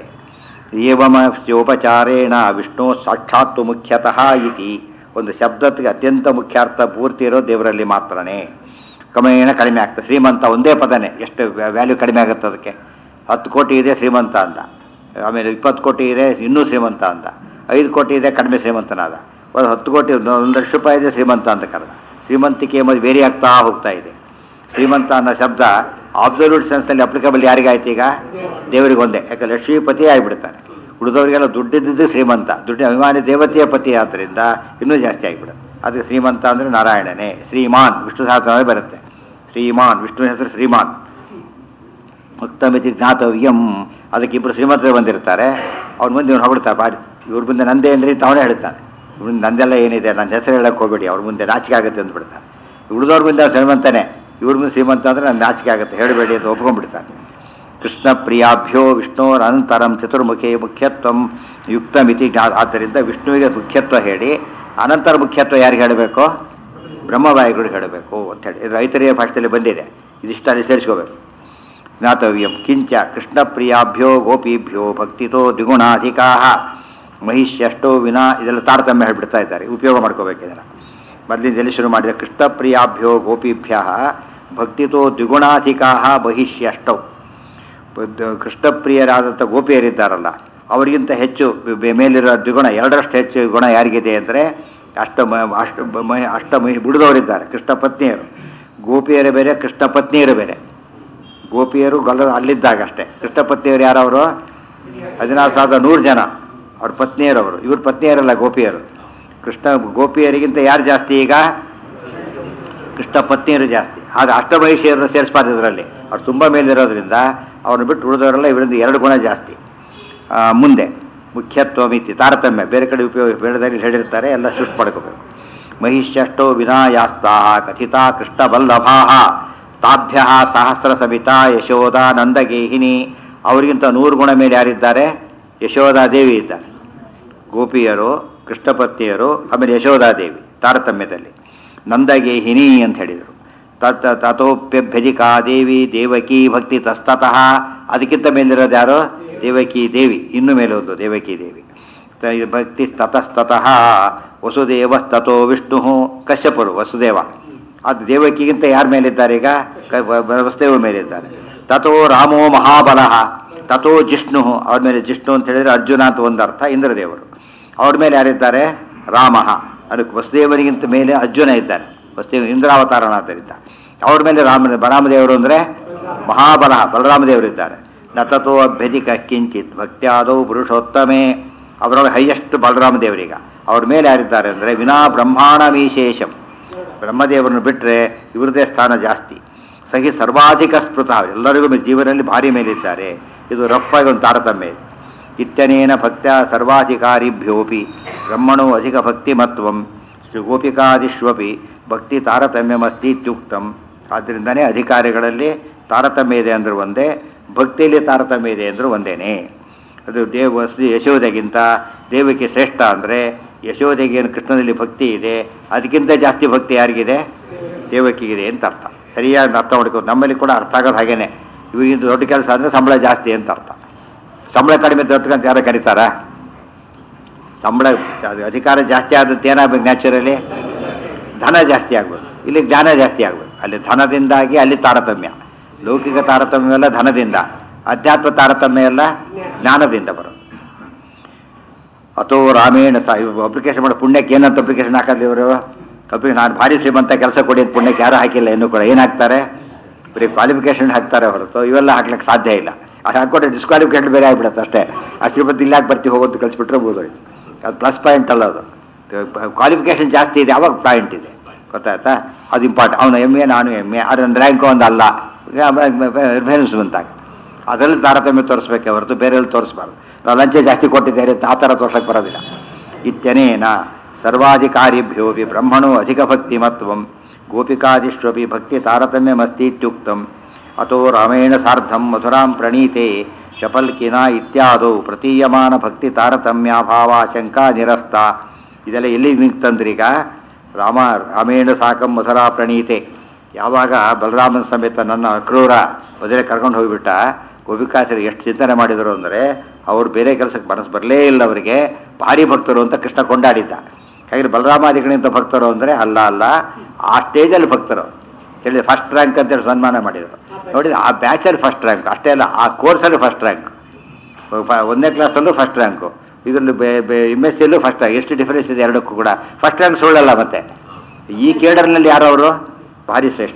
ಏವಮೋಪಚಾರೇಣ ವಿಷ್ಣು ಸಾಕ್ಷಾತ್ತು ಮುಖ್ಯತಃ ಇತಿ ಒಂದು ಶಬ್ದಕ್ಕೆ ಅತ್ಯಂತ ಮುಖ್ಯಾರ್ಥ ಪೂರ್ತಿ ಇರೋ ದೇವರಲ್ಲಿ ಮಾತ್ರನೇ ಕ್ರಮೇಣ ಕಡಿಮೆ ಆಗ್ತದೆ ಶ್ರೀಮಂತ ಒಂದೇ ಪದನೇ ಎಷ್ಟು ವ್ಯಾಲ್ಯೂ ಕಡಿಮೆ ಆಗುತ್ತೆ ಅದಕ್ಕೆ ಹತ್ತು ಕೋಟಿ ಇದೆ ಶ್ರೀಮಂತ ಅಂತ ಆಮೇಲೆ ಇಪ್ಪತ್ತು ಕೋಟಿ ಇದೆ ಇನ್ನೂ ಶ್ರೀಮಂತ ಅಂತ ಐದು ಕೋಟಿ ಇದೆ ಕಡಿಮೆ ಶ್ರೀಮಂತನಾದ ಒಂದು ಹತ್ತು ಕೋಟಿ ಒಂದು ಒಂದು ಲಕ್ಷ ರೂಪಾಯಿ ಇದೆ ಶ್ರೀಮಂತ ಅಂತ ಕರೆದ ಶ್ರೀಮಂತಿಕೆ ಎಂಬುದು ಬೇರೆ ಆಗ್ತಾ ಹೋಗ್ತಾ ಇದೆ ಶ್ರೀಮಂತ ಅನ್ನೋ ಶಬ್ದ ಆಬ್ಸಲ್ಯೂಟ್ ಸೆನ್ಸ್ನಲ್ಲಿ ಅಪ್ಲಿಕಬಲ್ ಯಾರಿಗಾಯ್ತು ಈಗ ದೇವರಿಗೆ ಒಂದೇ ಯಾಕೆ ಲಕ್ಷ್ಮೀಪತಿ ಆಗಿಬಿಡ್ತಾನೆ ಉಳಿದವರಿಗೆಲ್ಲ ದುಡ್ಡಿದ್ದು ಶ್ರೀಮಂತ ದುಡ್ಡಿನ ಅಭಿಮಾನಿ ದೇವತೆಯ ಪತಿ ಆದ್ದರಿಂದ ಇನ್ನೂ ಜಾಸ್ತಿ ಆಗಿಬಿಡುತ್ತೆ ಅದಕ್ಕೆ ಶ್ರೀಮಂತ ಅಂದರೆ ನಾರಾಯಣನೇ ಶ್ರೀಮಾನ್ ವಿಷ್ಣು ಸಹಸ್ರನಾಮದಲ್ಲಿ ಬರುತ್ತೆ ಶ್ರೀಮಾನ್ ವಿಷ್ಣು ಹೆಸರು ಶ್ರೀಮಾನ್ ಮುಕ್ತಮಿತಿ ಜ್ಞಾತವ್ಯಂ ಅದಕ್ಕೆ ಇಬ್ಬರು ಶ್ರೀಮಂತರು ಬಂದಿರ್ತಾರೆ ಅವ್ರ ಮುಂದೆ ಇವ್ನು ಹೊಗಳ್ತಾರೆ ಬಾರಿ ಇವ್ರ ಮುಂದೆ ನಂದೇ ಅಂದ್ರೆ ತಾವೇ ಹೇಳ್ತಾನೆ ಇವ್ರ ಮುಂದೆ ನಂದೆಲ್ಲ ಏನಿದೆ ನನ್ನ ಹೆಸರು ಹೇಳಕ್ಕೆ ಹೋಗ್ಬೇಡಿ ಅವ್ರ ಮುಂದೆ ನಾಚಿಕೆ ಆಗುತ್ತೆ ಅಂದ್ಬಿಡ್ತಾನೆ ಉಳಿದವ್ರ ಮುಂದೆ ಅವ್ನು ಶ್ರೀಮಂತನೇ ಇವ್ರ ಮುಂದೆ ಶ್ರೀಮಂತ ಅಂದರೆ ನನ್ನ ನಾಚಿಕೆ ಆಗುತ್ತೆ ಹೇಳಬೇಡಿ ಅಂತ ಒಪ್ಕೊಂಡ್ಬಿಡ್ತಾನೆ ಕೃಷ್ಣ ಪ್ರಿಯಾಭ್ಯೋ ವಿಷ್ಣುವರ ಅನಂತರಂ ಚತುರ್ಮುಖಿ ಮುಖ್ಯತ್ವಂ ಯುಕ್ತಮಿತಿ ಜ್ಞಾ ಆದ್ದರಿಂದ ವಿಷ್ಣುವಿಗೆ ಮುಖ್ಯತ್ವ ಹೇಳಿ ಅನಂತರ ಮುಖ್ಯತ್ವ ಯಾರಿಗೆ ಹೇಳಬೇಕು ಬ್ರಹ್ಮವಾಯುಗಳಿಗೆ ಹೇಳಬೇಕು ಅಂತೇಳಿ ಇದು ರೈತರಿಯ ಭಾಷೆಯಲ್ಲಿ ಬಂದಿದೆ ಇದಿಷ್ಟು ಅಲ್ಲಿ ಸೇರಿಸ್ಕೋಬೇಕು ಜ್ಞಾತವ್ಯಂ ಕಿಂಚ ಕೃಷ್ಣಪ್ರಿಯಾಭ್ಯೋ ಗೋಪಿಭ್ಯೋ ಭಕ್ತಿತೋ ದ್ವಿಗುಣಾಧಿಕಾ ಮಹಿಷ್ಯಷ್ಟೋ ವಿನಾ ಇದೆಲ್ಲ ತಾರತಮ್ಯ ಹೇಳ್ಬಿಡ್ತಾ ಇದ್ದಾರೆ ಉಪಯೋಗ ಮಾಡ್ಕೋಬೇಕು ಇದನ್ನು ಮೊದಲಿಂದ ಎಲ್ಲಿ ಶುರು ಮಾಡಿದ ಕೃಷ್ಣಪ್ರಿಯಾಭ್ಯೋ ಗೋಪಿಭ್ಯ ಭಕ್ತಿತೋ ದ್ವಿಗುಣಾಧಿಕಾ ಬಹಿಷ್ಯಷ್ಟೌ ಬುದ್ಧ- ಕೃಷ್ಣಪ್ರಿಯರಾದಂಥ ಗೋಪಿಯರಿದ್ದಾರಲ್ಲ ಅವರಿಗಿಂತ ಹೆಚ್ಚು ಬೆ- ಮೇಲಿರೋ ದ್ವಿಗುಣ ಎರಡರಷ್ಟು ಹೆಚ್ಚು ಗುಣ ಯಾರಿಗಿದೆ ಅಂದರೆ ಅಷ್ಟ ಮ- ಅಷ್ಟ ಬ- ಮಹಿ ಅಷ್ಟ ಮಹಿ ಬಿಡಿದವರಿದ್ದಾರೆ ಕೃಷ್ಣ ಪತ್ನಿಯರು ಗೋಪಿಯರು ಬೇರೆ ಕೃಷ್ಣ ಪತ್ನಿಯರು ಬೇರೆ ಗೋಪಿಯರು ಗಲ್ಲ ಅಲ್ಲಿದ್ದಾಗ ಅಷ್ಟೇ ಕೃಷ್ಣ ಪತ್ನಿಯರು ಯಾರವರು ಹದಿನಾರು ಸಾವಿರದ ನೂರು ಜನ ಅವ್ರ ಪತ್ನಿಯರವರು ಇವ್ರ ಪತ್ನಿಯರಲ್ಲ ಗೋಪಿಯರು ಕೃಷ್ಣ ಗೋಪಿಯರಿಗಿಂತ ಯಾರು ಜಾಸ್ತಿ ಈಗ ಕೃಷ್ಣ ಪತ್ನಿಯರು ಜಾಸ್ತಿ ಆಗ ಅಷ್ಟಮಹಿಷಿಯರನ್ನು ಸೇರಿಸ್ಬಾರ್ದು ಇದರಲ್ಲಿ ಅವ್ರು ತುಂಬ ಮೇಲಿರೋದ್ರಿಂದ ಅವ್ರನ್ನ ಬಿಟ್ಟು ಉಳಿದವರೆಲ್ಲ ಇವರಿಂದ ಎರಡು ಗುಣ ಜಾಸ್ತಿ ಆ, ಮುಂದೆ ಮುಖ್ಯತ್ವ ಮಿತಿ ತಾರತಮ್ಯ ಬೇರೆ ಕಡೆ ಉಪಯೋಗ ಬೇಡದಲ್ಲಿ ಹೇಳಿರ್ತಾರೆ ಎಲ್ಲ ಶಿಫ್ಟ್ ಮಾಡ್ಕೋಬೇಕು ಮಹಿಷ್ಯಷ್ಟೋ ವಿನಾಯಾಸ್ತಾ ಕಥಿತಾ ಕೃಷ್ಣವಲ್ಲಭಾ ತಾಭ್ಯ ಸಹಸ್ರ ಸಮಿತಾ ಯಶೋಧ ನಂದಗೇಹಿನಿ ಅವರಿಗಿಂತ ನೂರು ಗುಣ ಮೇಲೆ ಯಾರಿದ್ದಾರೆ ಯಶೋಧಾದೇವಿ ಇದ್ದಾರೆ ಗೋಪಿಯರು ಕೃಷ್ಣಪತ್ನಿಯರು ಆಮೇಲೆ ಯಶೋಧಾದೇವಿ ತಾರತಮ್ಯದಲ್ಲಿ ನಂದಗೇಹಿನಿ ಅಂತ ಹೇಳಿದರು ತತ್ ತಥೋಪ್ಯಭ್ಯಧಿಕಾ ದೇವಿ ದೇವಕಿ ಭಕ್ತಿ ತಸ್ತತಃ ಅದಕ್ಕಿಂತ ಮೇಲಿರೋದು ಯಾರು ದೇವಕಿ ದೇವಿ ಇನ್ನು ಮೇಲೆ ಒಂದು ದೇವಕಿ ದೇವಿ ತ- ಇದು ಭಕ್ತಿ ತತಸ್ತತಃ ವಸುದೇವಸ್ತತೋ ವಿಷ್ಣು ಕಶ್ಯಪರು ವಸುದೇವ ಅದು ದೇವಕಿಗಿಂತ ಯಾರ ಮೇಲಿದ್ದಾರೆ ಈಗ ಕ- ವ- ವ- ವಸುದೇವ ಮೇಲಿದ್ದಾರೆ ತಥೋ ರಾಮೋ ಮಹಾಬಲಃ ತಥೋ ಜಿಷ್ಣು ಅವ್ರ ಮೇಲೆ ಜಿಷ್ಣು ಅಂತ ಹೇಳಿದ್ರೆ ಅರ್ಜುನ ಅಂತ ಒಂದು ಅರ್ಥ ಇಂದ್ರದೇವರು ಅವ್ರ ಮೇಲೆ ಯಾರಿದ್ದಾರೆ ರಾಮ ಅದಕ್ಕೆ ವಸುದೇವನಿಗಿಂತ ಮೇಲೆ ಅರ್ಜುನ ಇದ್ದಾನೆ ವಸುದೇವ ಇಂದ್ರಾವತಾರನಾದ್ದರಿಂದ ಅವ್ರ ಮೇಲೆ ರಾಮ ಬಲರಾಮದೇವರು ಅಂದರೆ ಮಹಾಬಲ ಬಲರಾಮದೇವರಿದ್ದಾರೆ ನತತೋ ಅಭ್ಯಧಿಕ ಕಿಂಚಿತ್ ಭಕ್ತ್ಯಾದೌ ಪುರುಷೋತ್ತಮೇ ಅವರೊಳಗೆ ಹೈಯೆಸ್ಟ್ ಬಲರಾಮ ದೇವರೀಗ ಅವ್ರ ಮೇಲೆ ಯಾರಿದ್ದಾರೆ ಅಂದರೆ ವಿನಾ ಬ್ರಹ್ಮಾಣ ಮೀಶೇಷಂ ಬ್ರಹ್ಮದೇವರನ್ನು ಬಿಟ್ಟರೆ ಇವರದೇ ಸ್ಥಾನ ಜಾಸ್ತಿ ಸಹಿ ಸರ್ವಾಧಿಕ ಸ್ಮೃತ ಎಲ್ಲರಿಗೂ ಮೇ- ಜೀವನದಲ್ಲಿ ಭಾರಿ ಮೇಲಿದ್ದಾರೆ ಇದು ರಫ್ ಆಗಿ ಒಂದು ತಾರತಮ್ಯ ಇದೆ ಇತ್ಯನೇನ ಭಕ್ತ್ಯ ಸರ್ವಾಧಿಕಾರಿಭ್ಯೋಪಿ ಬ್ರಹ್ಮಣೋ ಅಧಿಕ ಭಕ್ತಿಮತ್ವಂ ಶ್ರೀ ಗೋಪಿಕಾದಿಷ್ವಪಿ ಭಕ್ತಿ ತಾರತಮ್ಯಮಸ್ತಿ ಇತ್ಯುಕ್ತಂ ಆದ್ದರಿಂದನೇ ಅಧಿಕಾರಿಗಳಲ್ಲಿ ತಾರತಮ್ಯ ಇದೆ ಅಂದ್ರೆ ಒಂದೇ ಭಕ್ತಿಯಲ್ಲಿ ತಾರತಮ್ಯ ಇದೆ ಅಂದರೂ ಒಂದೇನೇ ಅದು ದೇವ ಶ್ರೀ ಯಶೋದೆಗಿಂತ ದೇವಕ್ಕೆ ಶ್ರೇಷ್ಠ ಅಂದರೆ ಯಶೋದೆಗೆ ಏನು ಕೃಷ್ಣನಲ್ಲಿ ಭಕ್ತಿ ಇದೆ ಅದಕ್ಕಿಂತ ಜಾಸ್ತಿ ಭಕ್ತಿ ಯಾರಿಗಿದೆ ದೇವಕಿಗಿದೆ ಅಂತ ಅರ್ಥ ಸರಿಯಾಗಿ ಅರ್ಥ ಮಾಡ್ಕೋ ನಮ್ಮಲ್ಲಿ ಕೂಡ ಅರ್ಥ ಆಗೋದು ಹಾಗೇನೆ ಇವಾಗಿಂದ ದೊಡ್ಡ ಕೆಲಸ ಅಂದರೆ ಸಂಬಳ ಜಾಸ್ತಿ ಅಂತ ಅರ್ಥ ಸಂಬಳ ಕಡಿಮೆ ದೊಡ್ಡ ಅಂತ ಯಾರು ಕರೀತಾರಾ ಸಂಬಳ ಅದು ಅಧಿಕಾರ ಜಾಸ್ತಿ ಆದದ್ದು ಏನಾಗಬೇಕು ನ್ಯಾಚುರಲಿ ಧನ ಜಾಸ್ತಿ ಆಗ್ಬೇಕು ಇಲ್ಲಿ ಜ್ಞಾನ ಜಾಸ್ತಿ ಆಗ್ಬೇಕು ಅಲ್ಲಿ ಧನದಿಂದಾಗಿ ಅಲ್ಲಿ ತಾರತಮ್ಯ ಲೌಕಿಕ ತಾರತಮ್ಯ ಎಲ್ಲ ಧನದಿಂದ ಅಧ್ಯಾತ್ಮ ತಾರತಮ್ಯ ಎಲ್ಲ ಜ್ಞಾನದಿಂದ ಬರೋದು ಅಥೋ ರಾಮೇಣ ಸ ಅಪ್ಲಿಕೇಶನ್ ಮಾಡಿ ಪುಣ್ಯಕ್ಕೆ ಏನಂತ ಅಪ್ಲಿಕೇಶನ್ ಹಾಕೋದು ಇವರು ಅಪ್ಲಿಕೇಶನ್ ನಾನು ಭಾರಿ ಶ್ರೀಮಂತ ಕೆಲಸ ಕೊಡಿ ಅಂತ ಪುಣ್ಯಕ್ಕೆ ಯಾರು ಹಾಕಿಲ್ಲ ಇನ್ನೂ ಕೂಡ ಏನು ಹಾಕ್ತಾರೆ ಬರೀ ಕ್ವಾಲಿಫಿಕೇಶನ್ ಹಾಕ್ತಾರೆ ಹೊರತು ಇವೆಲ್ಲ ಹಾಕ್ಲಿಕ್ಕೆ ಸಾಧ್ಯ ಇಲ್ಲ ಅದು ಹಾಕ್ಕೊಟ್ರೆ ಡಿಸ್ಕ್ವಾಲಿಫಿಕೇಶನ್ ಬೇರೆ ಆಗ್ಬಿಡುತ್ತೆ ಅಷ್ಟೇ ಆ ಶ್ರೀಮಂತ ಇಲ್ಲಿ ಯಾಕೆ ಬರ್ತೀವಿ ಹೋಗೋದು ಕಳಿಸ್ಬಿಟ್ರೆ ಬೋದೋಯ್ತು ಅದು ಪ್ಲಸ್ ಪಾಯಿಂಟ್ ಅಲ್ಲ ಅದು ಕ್ವಾಲಿಫಿಕೇಶನ್ ಜಾಸ್ತಿ ಇದೆ ಅವಾಗ ಪಾಯಿಂಟ್ ಇದೆ ಗೊತ್ತಾಯ್ತಾ ಅದು ಇಂಪಾರ್ಟೆಂಟ್ ಅವನು ಎಮ್ ಎ ನಾನು ಎಮ್ ಎ ಅದೊಂದು ರ್ಯಾಂಕ್ ಒಂದು ಅಲ್ಲ ರಿಫರೆನ್ಸ್ ಬಂತಾಗ ಅದರಲ್ಲಿ ತಾರತಮ್ಯ ತೋರಿಸ್ಬೇಕೆ ಹೊರತು ಬೇರೆಯಲ್ಲಿ ತೋರಿಸ್ಬಾರ್ದು ನಾವು ಲಂಚ ಜಾಸ್ತಿ ಕೊಟ್ಟಿದ್ದೇವೆ ಅಂತ ಆ ಥರ ತೋರ್ಸಕ್ಕೆ ಬರೋದಿಲ್ಲ ಇತ್ಯನೇನ ಸರ್ವಾಧಿಕಾರಿಭ್ಯೋಪಿ ಬ್ರಹ್ಮಣೋ ಅಧಿಕ ಭಕ್ತಿಮತ್ವಂ ಗೋಪಿಕಾದಿಷ್ವಪಿ ಭಕ್ತಿ ತಾರತಮ್ಯಮಸ್ತೀತ್ಯುಕ್ತಂ ಅತೋ ರಾಮೇಣ ಸಾರ್ಧಂ ಮಧುರಾಂ ಪ್ರಣೀತೆ ಶಪಲ್ಕಿನ ಇತ್ಯಾದೌ ಪ್ರತೀಯಮಾನ ಭಕ್ತಿ ತಾರತಮ್ಯಾಭಾವ ಶಂಕಾ ನಿರಸ್ತ ಇದೆಲ್ಲ ಎಲ್ಲಿ ನಿಂತಂದ್ರೀಗ ರಾಮ ರಾಮೇಣ ಸಾಕಂ ಮಧುರಾ ಪ್ರಣೀತೆ ಯಾವಾಗ ಬಲರಾಮನ ಸಮೇತ ನನ್ನ ಕ್ರೂರ ಮೊದಲೇ ಕರ್ಕೊಂಡು ಹೋಗಿಬಿಟ್ಟ ಗೋಪಿಕಾಚಾರ್ಯ ಎಷ್ಟು ಚಿಂತನೆ ಮಾಡಿದರು ಅಂದರೆ ಅವ್ರು ಬೇರೆ ಕೆಲಸಕ್ಕೆ ಮನಸ್ಸು ಬರಲೇ ಇಲ್ಲ ಅವರಿಗೆ ಭಾರಿ ಭಕ್ತರು ಅಂತ ಕೃಷ್ಣ ಕೊಂಡಾಡಿದ್ದ ಹಾಗೆ ಬಲರಾಮಾದಿಗಳಿಂದ ಭಕ್ತರು ಅಂದರೆ ಅಲ್ಲ ಅಲ್ಲ ಆ ಸ್ಟೇಜಲ್ಲಿ ಭಕ್ತರು ಹೇಳಿ ಫಸ್ಟ್ ರ್ಯಾಂಕ್ ಅಂತೇಳಿ ಸನ್ಮಾನ ಮಾಡಿದರು ನೋಡಿ ಆ ಬ್ಯಾಚಲ್ಲಿ ಫಸ್ಟ್ ರ್ಯಾಂಕ್ ಅಷ್ಟೇ ಅಲ್ಲ ಆ ಕೋರ್ಸಲ್ಲಿ ಫಸ್ಟ್ ರ್ಯಾಂಕ್ ಒಂದನೇ ಕ್ಲಾಸಲ್ಲೂ ಫಸ್ಟ್ ರ್ಯಾಂಕು ಇದರಲ್ಲಿ ಎಮ್ ಎಸ್ ಸಿಯಲ್ಲೂ ಫಸ್ಟ್ ರ್ಯಾಂಕ್ ಎಷ್ಟು ಡಿಫರೆನ್ಸ್ ಇದೆ ಎರಡಕ್ಕೂ ಕೂಡ ಫಸ್ಟ್ ರ್ಯಾಂಕ್ ಸುಳ್ಳಲ್ಲ ಮತ್ತೆ ಈ ಕೇಡರ್ನಲ್ಲಿ ಯಾರು ಅವರು ಭಾರಿ ಶ್ರೇಷ್ಠ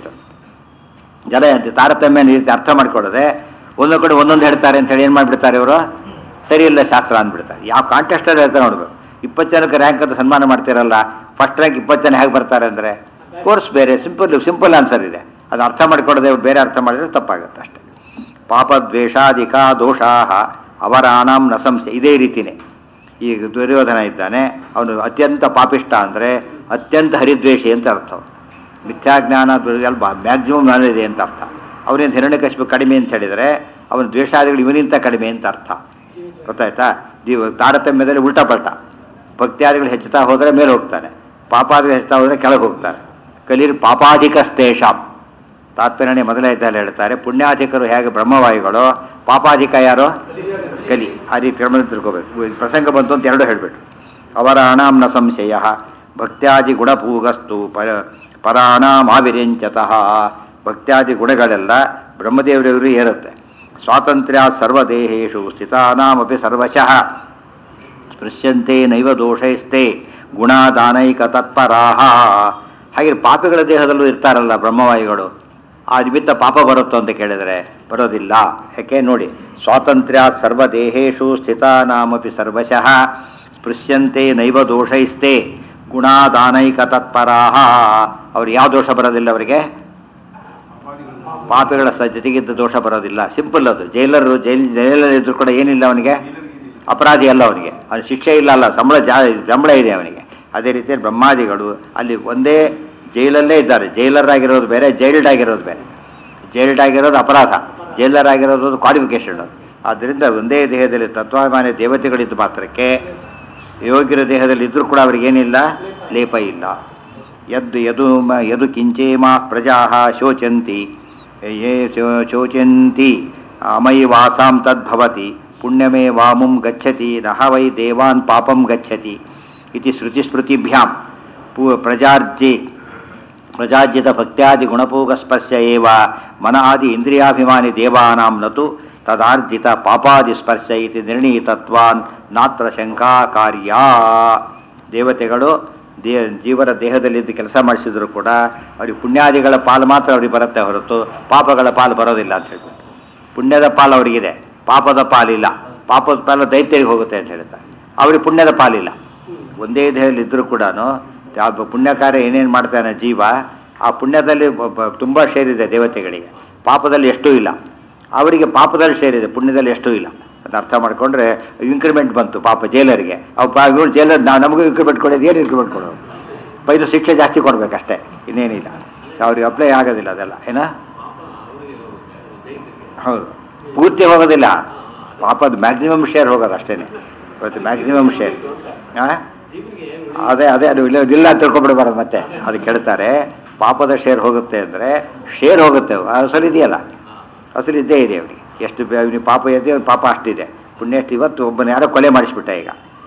ಜನ ಅಂತೆ ತಾರತಮ್ಯ ರೀತಿ ಅರ್ಥ ಮಾಡ್ಕೊಳ್ಳದೆ ಒಂದೊಂದು ಕಡೆ ಒಂದೊಂದು ಹೇಳ್ತಾರೆ ಅಂತ ಹೇಳಿ ಏನು ಮಾಡಿಬಿಡ್ತಾರೆ ಇವರು ಸರಿ ಇಲ್ಲ ಶಾಸ್ತ್ರ ಅಂದ್ಬಿಡ್ತಾರೆ ಯಾವ ಕಾಂಟೆಸ್ಟಲ್ಲಿ ಹೇಳ್ತಾರೆ ನೋಡ್ಬೇಕು ಇಪ್ಪತ್ತು ಜನಕ್ಕೆ ರ್ಯಾಂಕ್ ಅಂತ ಸನ್ಮಾನ ಮಾಡ್ತಿರಲ್ಲ ಫಸ್ಟ್ ರ್ಯಾಂಕ್ ಇಪ್ಪತ್ತು ಜನ ಹೇಗೆ ಬರ್ತಾರೆ ಅಂದರೆ ಕೋರ್ಸ್ ಬೇರೆ ಸಿಂಪಲ್ ಸಿಂಪಲ್ ಆನ್ಸರ್ ಇದೆ ಅದು ಅರ್ಥ ಮಾಡ್ಕೊಳ್ಳದೆ ಇವ್ರು ಬೇರೆ ಅರ್ಥ ಮಾಡಿದ್ರೆ ತಪ್ಪಾಗುತ್ತೆ ಅಷ್ಟೇ ಪಾಪ ದ್ವೇಷಾಧಿಕ ದೋಷಾಹ ಅವರಾಣಂ ನ ಸಂಶಯ ಇದೇ ರೀತಿನೇ ಈಗ ದುರ್ಯೋಧನ ಇದ್ದಾನೆ ಅವನು ಅತ್ಯಂತ ಪಾಪಿಷ್ಟ ಅಂದರೆ ಅತ್ಯಂತ ಹರಿದ್ವೇಷಿ ಅಂತ ಅರ್ಥ ಅವನು. ಮಿಥ್ಯಾಜ್ಞಾನ ದುರ್ಗಲ್ ಮ್ಯಾಕ್ಸಿಮಮ್ ನಾಲೆಜ್ ಇದೆ ಅಂತ ಅರ್ಥ ಅವನಿಂದ ಹಿರಣ್ಯಕಶಿಪು ಕಡಿಮೆ ಅಂತ ಹೇಳಿದರೆ ಅವನ ದ್ವೇಷಾದಿಗಳು ಇವನಿಂತ ಕಡಿಮೆ ಅಂತ ಅರ್ಥ ಗೊತ್ತಾಯ್ತಾ ನೀವು ತಾರತಮ್ಯದಲ್ಲಿ ಉಲ್ಟಾ ಪಲ್ಟ ಭಕ್ತಿಯಾದಿಗಳು ಹೆಚ್ಚುತ್ತಾ ಹೋದರೆ ಮೇಲೆ ಹೋಗ್ತಾನೆ ಪಾಪಾದಿಗಳು ಹೆಚ್ಚುತ್ತಾ ಹೋದರೆ ಕೆಳಗೆ ಹೋಗ್ತಾನೆ ಕಲೀರ್ ಪಾಪಾಧಿಕಸ್ತೇಷಾಂ ತಾತ್ಪರ್ಯಣೆ ಮೊದಲೇ ಇದ್ದಲ್ಲಿ ಹೇಳ್ತಾರೆ ಪುಣ್ಯಾಧಿಕರು ಹೇಗೆ ಬ್ರಹ್ಮವಾಯುಗಳು ಪಾಪಾಧಿಕ ಯಾರು ಕಲಿ ಆ ರೀತಿ ಕ್ರಮದಲ್ಲಿ ತಿಳ್ಕೋಬೇಕು ಈ ಪ್ರಸಂಗ ಬಂತು ಅಂತ ಎರಡು ಹೇಳ್ಬಿಟ್ಟು ಅವರ ಅಣಾಂನ ಸಂಶಯ ಭಕ್ತ್ಯಾದಿ ಗುಣಪೂಗಸ್ತು ಪರ ಪರಾಣಾಮಾವಿರಿಂಚತಃ ಭಕ್ತ್ಯಾದಿ ಗುಣಗಳೆಲ್ಲ ಬ್ರಹ್ಮದೇವರವರು ಏರುತ್ತೆ ಸ್ವಾತಂತ್ರ್ಯ ಸರ್ವದೇಹೇಶು ಸ್ಥಿತಾನಾಮಪಿ ಸರ್ವಶಃ ಸ್ಪೃಶ್ಯಂತೆ ನೈವ ದೋಷೈಸ್ತೆ ಗುಣಾದಾನೈಕ ತತ್ಪರಾಹ ಹಾಗೆ ಪಾಪಿಗಳ ದೇಹದಲ್ಲೂ ಇರ್ತಾರಲ್ಲ ಬ್ರಹ್ಮವಾಯುಗಳು ಆ ನಿಮಿತ್ತ ಪಾಪ ಬರುತ್ತೋ ಅಂತ ಕೇಳಿದರೆ ಬರೋದಿಲ್ಲ ಯಾಕೆ ನೋಡಿ ಸ್ವಾತಂತ್ರ್ಯ ಸರ್ವದೇಹೇಶು ಸ್ಥಿತಾನಾಮಪಿ ಸರ್ವಶಃ ಸ್ಪೃಶ್ಯಂತೆ ನೈವ ದೋಷೈಸ್ತೆ ಗುಣಾದಾನೈಕ ತತ್ಪರಾಹ ಅವ್ರು ಯಾವ ದೋಷ ಬರೋದಿಲ್ಲ ಅವರಿಗೆ ಪಾಪಿಗಳ ಸ ಜೊತೆಗಿದ್ದ ದೋಷ ಬರೋದಿಲ್ಲ ಸಿಂಪಲ್ ಅದು ಜೈಲರು ಜೈಲ್ ಜೈಲಲ್ಲಿ ಇದ್ರು ಕೂಡ ಏನಿಲ್ಲ ಅವನಿಗೆ ಅಪರಾಧಿ ಅಲ್ಲ ಅವನಿಗೆ ಅವನ ಶಿಕ್ಷೆ ಇಲ್ಲ ಅಲ್ಲ ಸಂಬಳ ಜಾ ಸಂಬಳ ಇದೆ ಅವನಿಗೆ ಅದೇ ರೀತಿ ಬ್ರಹ್ಮಾದಿಗಳು ಅಲ್ಲಿ ಒಂದೇ ಜೈಲಲ್ಲೇ ಇದ್ದಾರೆ ಜೈಲರ್ ಆಗಿರೋದು ಬೇರೆ ಜೈಲ್ಡ್ ಆಗಿರೋದು ಬೇರೆ ಜೈಲ್ಡ್ ಆಗಿರೋದು ಅಪರಾಧ ಜೈಲರ್ ಆಗಿರೋದು ಕ್ವಾಲಿಫಿಕೇಶನ್ ಅದು ಆದ್ದರಿಂದ ಒಂದೇ ದೇಹದಲ್ಲಿ ತತ್ವಾಭಿಮಾನಿ ದೇವತೆಗಳಿದ್ದ ಮಾತ್ರಕ್ಕೆ ಯೋಗ್ಯರ ದೇಹದಲ್ಲಿ ಇದ್ದರೂ ಕೂಡ ಅವರಿಗೇನಿಲ್ಲ ಲೇಪ ಇಲ್ಲ ಯದ್ದು ಯದು ಮ ಯದು ಕಿಂಚೇಮ ಪ್ರಜಾ ಶೋಚಂತಿ ಯೇ ಶೋ- ಶೋಚಂತಿ ಅಮಯಿ ವಾಸಾಂ ತದ್ಭವತಿ ಪುಣ್ಯಮೇ ವಾಮುಂ ಗಚ್ಚತಿ ನಹ ವೈ ದೇವಾನ್ ಪಾಪಂ ಗಚ್ಚತಿ ಇತಿ ಶ್ರುತಿಸ್ಮೃತಿಭ್ಯಾಂ ಪೂ ಪ್ರಜಾರ್ಜಿ ಪ್ರಜಾರ್ಜಿತ ಭಕ್ತ್ಯಾದಿ ಗುಣಪೂಗಸ್ಪರ್ಶ ಏವ ಮನ ಆದಿ ಇಂದ್ರಿಯಾಭಿಮಾನಿ ದೇವಾನಾಂ ನತು ತದಾರ್ಜಿತ ಪಾಪಾದಿ ಸ್ಪರ್ಶ ಇತಿ ನಿರ್ಣೀತತ್ವಾನ್ ನಾತ್ರ ಶಂಕಾ ಕಾರ್ಯ ದೇವತೆಗಳು ದೇ ಜೀವರ ದೇಹದಲ್ಲಿದ್ದು ಕೆಲಸ ಮಾಡಿಸಿದ್ರು ಕೂಡ ಅವ್ರಿಗೆ ಪುಣ್ಯಾದಿಗಳ ಪಾಲು ಮಾತ್ರ ಅವ್ರಿಗೆ ಬರುತ್ತೆ ಹೊರತು ಪಾಪಗಳ ಪಾಲು ಬರೋದಿಲ್ಲ ಅಂತ ಹೇಳ್ಬಿಟ್ಟು ಪುಣ್ಯದ ಪಾಲು ಅವರಿಗಿದೆ ಪಾಪದ ಪಾಲಿಲ್ಲ ಪಾಪದ ಪಾಲು ದೈತ್ಯರಿಗೆ ಹೋಗುತ್ತೆ ಅಂತ ಹೇಳ್ತಾರೆ ಅವ್ರಿಗೆ ಪುಣ್ಯದ ಪಾಲಿಲ್ಲ ಒಂದೇ ದೇಹದಲ್ಲಿ ಇದ್ದರೂ ಕೂಡ ಯಾವ ಪುಣ್ಯ ಕಾರ್ಯ ಏನೇನು ಮಾಡ್ತಾನೆ ಜೀವ ಆ ಪುಣ್ಯದಲ್ಲಿ ತುಂಬ ಶೇರಿದೆ ದೇವತೆಗಳಿಗೆ ಪಾಪದಲ್ಲಿ ಎಷ್ಟೂ ಇಲ್ಲ ಅವರಿಗೆ ಪಾಪದಲ್ಲಿ ಶೇರಿದೆ ಪುಣ್ಯದಲ್ಲಿ ಎಷ್ಟೂ ಇಲ್ಲ ಅದನ್ನ ಅರ್ಥ ಮಾಡ್ಕೊಂಡ್ರೆ ಇನ್ಕ್ರಿಮೆಂಟ್ ಬಂತು ಪಾಪ ಜೈಲರಿಗೆ ಅವು ಪಾ ಇವ್ರು ಜೈಲರ್ ನಾವು ನಮಗೂ ಇನ್ಕ್ರಿಮೆಂಟ್ ಕೊಡೋದು ಏನು ಇನ್ಕ್ರಿಮೆಂಟ್ ಕೊಡೋದು ಬೈದು ಶಿಕ್ಷೆ ಜಾಸ್ತಿ ಕೊಡಬೇಕಷ್ಟೇ ಇನ್ನೇನಿಲ್ಲ ಅವ್ರಿಗೆ ಅಪ್ಲೈ ಆಗೋದಿಲ್ಲ ಅದೆಲ್ಲ ಏನ ಹೌದು ಪೂರ್ತಿ ಹೋಗೋದಿಲ್ಲ ಪಾಪದ ಮ್ಯಾಕ್ಸಿಮಮ್ ಶೇರ್ ಹೋಗೋದು ಅಷ್ಟೇ ಇವತ್ತು ಮ್ಯಾಕ್ಸಿಮಮ್ ಶೇರ್ ಅದೇ ಅದೇ ಅದು ಇಲ್ಲ ಇಲ್ಲ ಅಂತ ತಿಳ್ಕೊಬಿಡ್ಬಾರ್ದು ಮತ್ತೆ ಅದು ಕೇಳ್ತಾರೆ ಪಾಪದ ಶೇರ್ ಹೋಗುತ್ತೆ ಅಂದರೆ ಶೇರ್ ಹೋಗುತ್ತೆ ಅಸಲು ಇದೆಯಲ್ಲ ಅಸಲು ಇದ್ದೇ ಇದೆ ಅವನಿಗೆ ಎಷ್ಟು ಬೆ- ಅವ್ನಿಗೆ ಪಾಪ ಇದೆ ಅವ್ನ ಪಾಪ ಅಷ್ಟಿದೆ ಪುಣ್ಯ ಎಷ್ಟು ಇವತ್ತು ಒಬ್ಬನ ಯಾರೋ ಕೊಲೆ ಮಾಡಿಸ್ಬಿಟ್ಟ ಈಗ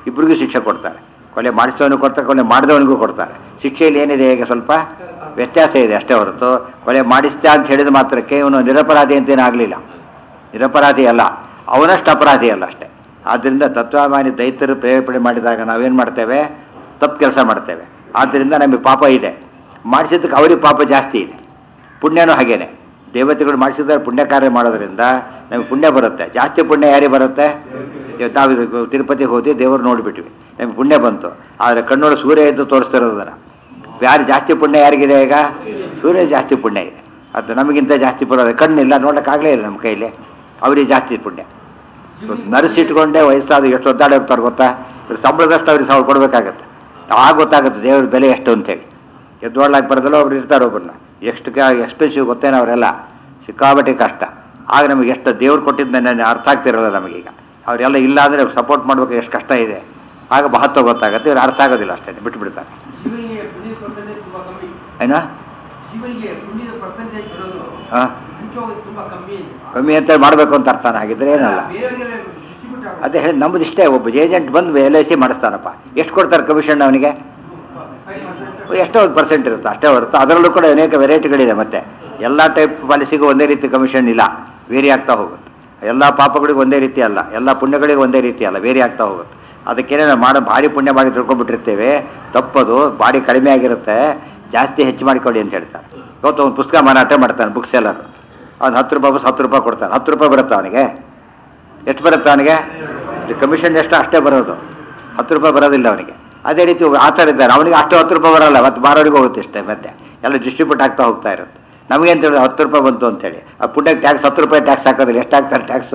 ಇಬ್ಬರಿಗೂ ಶಿಕ್ಷೆ ಕೊಡ್ತಾರೆ ಕೊಲೆ ಮಾಡಿಸಿದವನಿಗೂ ಕೊಡ್ತಾರೆ ಕೊಲೆ ಮಾಡಿದವನಿಗೂ ಕೊಡ್ತಾರೆ ಶಿಕ್ಷೆಯಲ್ಲಿ ಏನಿದೆ ಈಗ ಸ್ವಲ್ಪ ವ್ಯತ್ಯಾಸ ಇದೆ ಅಷ್ಟೇ ಹೊರತು ಕೊಲೆ ಮಾಡಿಸ್ತಾ ಅಂತ ಹೇಳಿದ ಮಾತ್ರಕ್ಕೆ ಇವನು ನಿರಪರಾಧಿ ಅಂತೇನೂ ಆಗಲಿಲ್ಲ ನಿರಪರಾಧಿ ಅಲ್ಲ ಅವನಷ್ಟು ಅಪರಾಧಿ ಅಲ್ಲ ಅಷ್ಟೇ ಆದ್ದರಿಂದ ತತ್ವಾಭಿಮಾನಿ ದೈತ್ಯರು ಪ್ರೇರೇಪಣೆ ಮಾಡಿದಾಗ ನಾವೇನು ಮಾಡ್ತೇವೆ ತಪ್ಪು ಕೆಲಸ ಮಾಡ್ತೇವೆ ಆದ್ದರಿಂದ ನಮಗೆ ಪಾಪ ಇದೆ ಮಾಡಿಸಿದ್ದಕ್ಕೆ ಅವ್ರಿಗೆ ಪಾಪ ಜಾಸ್ತಿ ಇದೆ ಪುಣ್ಯನೂ ಹಾಗೇನೆ ದೇವತೆಗಳು ಮಾಡಿಸಿದ್ರೆ ಪುಣ್ಯ ಕಾರ್ಯ ಮಾಡೋದ್ರಿಂದ ನಮಗೆ ಪುಣ್ಯ ಬರುತ್ತೆ ಜಾಸ್ತಿ ಪುಣ್ಯ ಯಾರಿಗೆ ಬರುತ್ತೆ ಇವತ್ತು ನಾವು ಇದು ತಿರುಪತಿಗೆ ಹೋಗಿ ದೇವರು ನೋಡಿಬಿಟ್ವಿ ನಮಗೆ ಪುಣ್ಯ ಬಂತು ಆದರೆ ಕಣ್ಣೋಡು ಸೂರ್ಯ ಎದ್ದು ತೋರಿಸ್ತಿರೋದನ್ನ ಯಾರು ಜಾಸ್ತಿ ಪುಣ್ಯ ಯಾರಿಗಿದೆ ಈಗ ಸೂರ್ಯ ಜಾಸ್ತಿ ಪುಣ್ಯ ಇದೆ ಅದು ನಮಗಿಂತ ಜಾಸ್ತಿ ಬರೋದು ಕಣ್ಣಿಲ್ಲ ನೋಡೋಕ್ಕಾಗಲೇ ಇಲ್ಲ ನಮ್ಮ ಕೈಲಿ ಅವರಿಗೆ ಜಾಸ್ತಿ ಪುಣ್ಯ ನರ್ಸಿಟ್ಕೊಂಡೆ ವಯಸ್ಸಾದ ಎಷ್ಟು ಒದ್ದಾಡಿ ಹೋಗ್ತಾರೆ ಗೊತ್ತಾ ಇವ್ರು ಸಂಬಳದಷ್ಟು ಅವ್ರಿಗೆ ಸಾವಿರ ಕೊಡಬೇಕಾಗತ್ತೆ ಆಗ ಗೊತ್ತಾಗುತ್ತೆ ದೇವ್ರ ಬೆಲೆ ಎಷ್ಟು ಅಂತೇಳಿ ಎದ್ದೊಡ್ಲಾಕ್ ಬರೋದಲ್ಲ ಒಬ್ರು ಇರ್ತಾರೆ ಒಬ್ಬರನ್ನ ಎಷ್ಟು ಎಕ್ಸ್ಪೆನ್ಸಿವ್ ಗೊತ್ತೇನೋ ಅವರೆಲ್ಲ ಸಿಕ್ಕಾಬಟ್ಟೆ ಕಷ್ಟ ಆಗ ನಮಗೆ ಎಷ್ಟು ದೇವ್ರು ಕೊಟ್ಟಿದ್ದು ನನ್ನ ಅರ್ಥ ಆಗ್ತಿರಲ್ಲ ನಮಗೀಗ ಅವರೆಲ್ಲ ಇಲ್ಲ ಅಂದರೆ ಸಪೋರ್ಟ್ ಮಾಡ್ಬೇಕು ಎಷ್ಟು ಕಷ್ಟ ಇದೆ ಆಗ ಮಹತ್ವ ಗೊತ್ತಾಗುತ್ತೆ ಇವ್ರು ಅರ್ಥ ಆಗೋದಿಲ್ಲ ಅಷ್ಟೇ ಬಿಟ್ಬಿಡ್ತಾರೆ ಜೀವನಿಗೆ ಪುಣ್ಯದ ಪರ್ಸೆಂಟೇಜ್ ತುಂಬಾ ಕಮ್ಮಿ ಏನೋ ಜೀವನಿಗೆ ಪುಣ್ಯದ ಪರ್ಸೆಂಟೇಜ್ ಬರೋದು ಹಾಂ ಹಂಚೋಗೋದು ತುಂಬಾ ಕಮ್ಮಿ ಇದೆ ಕಮ್ಮಿ ಅಂತ ಮಾಡಬೇಕು ಅಂತ ಅರ್ಥನ ಹಾಗಿದ್ರೆ ಏನಲ್ಲ ಬೇರೆಯವರಿಗೆಲ್ಲ ಡಿಸ್ಟ್ರಿಬ್ಯೂಟ್ ಆಗುತ್ತೆ ಅದೇ ಹೇಳಿ ನಮ್ಮದು ಇಷ್ಟೇ ಒಬ್ಬ ಏಜೆಂಟ್ ಬಂದು ಎಲ್ ಐ ಸಿ ಮಾಡಿಸ್ತಾನಪ್ಪ ಎಷ್ಟು ಕೊಡ್ತಾರೆ ಕಮಿಷನ್ ಅವನಿಗೆ ಫೈವ್ ಪರ್ಸೆಂಟ್ ಎಷ್ಟೋ ಒಂದು ಪರ್ಸೆಂಟ್ ಇರುತ್ತೆ ಅಷ್ಟೇ ಹೊರತು ಅದರಲ್ಲೂ ಕೂಡ ಅನೇಕ ವೆರೈಟಿಗಳಿದೆ ಮತ್ತೆ ಎಲ್ಲ ಟೈಪ್ ಪಾಲಿಸಿಗೂ ಒಂದೇ ರೀತಿ ಕಮಿಷನ್ ಇಲ್ಲ ವೇರಿ ಆಗ್ತಾ ಹೋಗುತ್ತೆ ಎಲ್ಲ ಪಾಪಗಳಿಗೂ ಒಂದೇ ರೀತಿ ಅಲ್ಲ ಎಲ್ಲ ಪುಣ್ಯಗಳಿಗೂ ಒಂದೇ ರೀತಿ ಅಲ್ಲ ವೇರಿ ಆಗ್ತಾ ಹೋಗುತ್ತೆ ಅದಕ್ಕೇನೆ ನಾವು ಮಾಡೋ ಭಾರಿ ಪುಣ್ಯ ಮಾಡಿ ತಿಳ್ಕೊಂಡ್ಬಿಟ್ಟಿರ್ತೇವೆ ತಪ್ಪದು ಬಾಡಿ ಕಡಿಮೆ ಆಗಿರುತ್ತೆ ಜಾಸ್ತಿ ಹೆಚ್ಚು ಮಾಡಿಕೊಡಿ ಅಂತ ಹೇಳ್ತಾರೆ ಇವತ್ತು ಒಂದು ಪುಸ್ತಕ ಮಾರಾಟ ಮಾಡ್ತಾನೆ ಬುಕ್ ಸೆಲ್ಲರ್ ಅವ್ನು ಹತ್ತು ರೂಪಾಯಿ ಬಸ್ ಹತ್ತು ರೂಪಾಯಿ ಕೊಡ್ತಾನೆ ಹತ್ತು ರೂಪಾಯಿ ಬರುತ್ತೆ ಅವನಿಗೆ ಎಷ್ಟು ಬರುತ್ತೆ ಅವನಿಗೆ ಕಮಿಷನ್ ಎಷ್ಟು ಅಷ್ಟೇ ಬರೋದು ಹತ್ತು ರೂಪಾಯಿ ಬರೋದಿಲ್ಲ ಅವನಿಗೆ ಅದೇ ರೀತಿ ಒಬ್ಬ ಆತರ ಇದ್ದಾರೆ ಅವನಿಗೆ ಅಷ್ಟು ಹತ್ತು ರೂಪಾಯಿ ಬರಲ್ಲ ಮತ್ತೆ ಮಾರೋರಿಗೆ ಹೋಗುತ್ತೆ ಇಷ್ಟೇ ಮತ್ತೆ ಎಲ್ಲ ಡಿಸ್ಟ್ರಿಬ್ಯೂಟ್ ಆಗ್ತಾ ಹೋಗ್ತಾ ಇರುತ್ತೆ ನಮಗೆ ಅಂತ ಹೇಳಿದ್ರೆ ಹತ್ತು ರೂಪಾಯಿ ಬಂತು ಅಂತೇಳಿ ಆ ಪುಣ್ಯಕ್ಕೆ ಟ್ಯಾಕ್ಸ್ ಹತ್ತು ರೂಪಾಯಿ ಟ್ಯಾಕ್ಸ್ ಹಾಕೋದಿಲ್ಲ ಎಷ್ಟು ಹಾಕ್ತಾರೆ ಟ್ಯಾಕ್ಸ್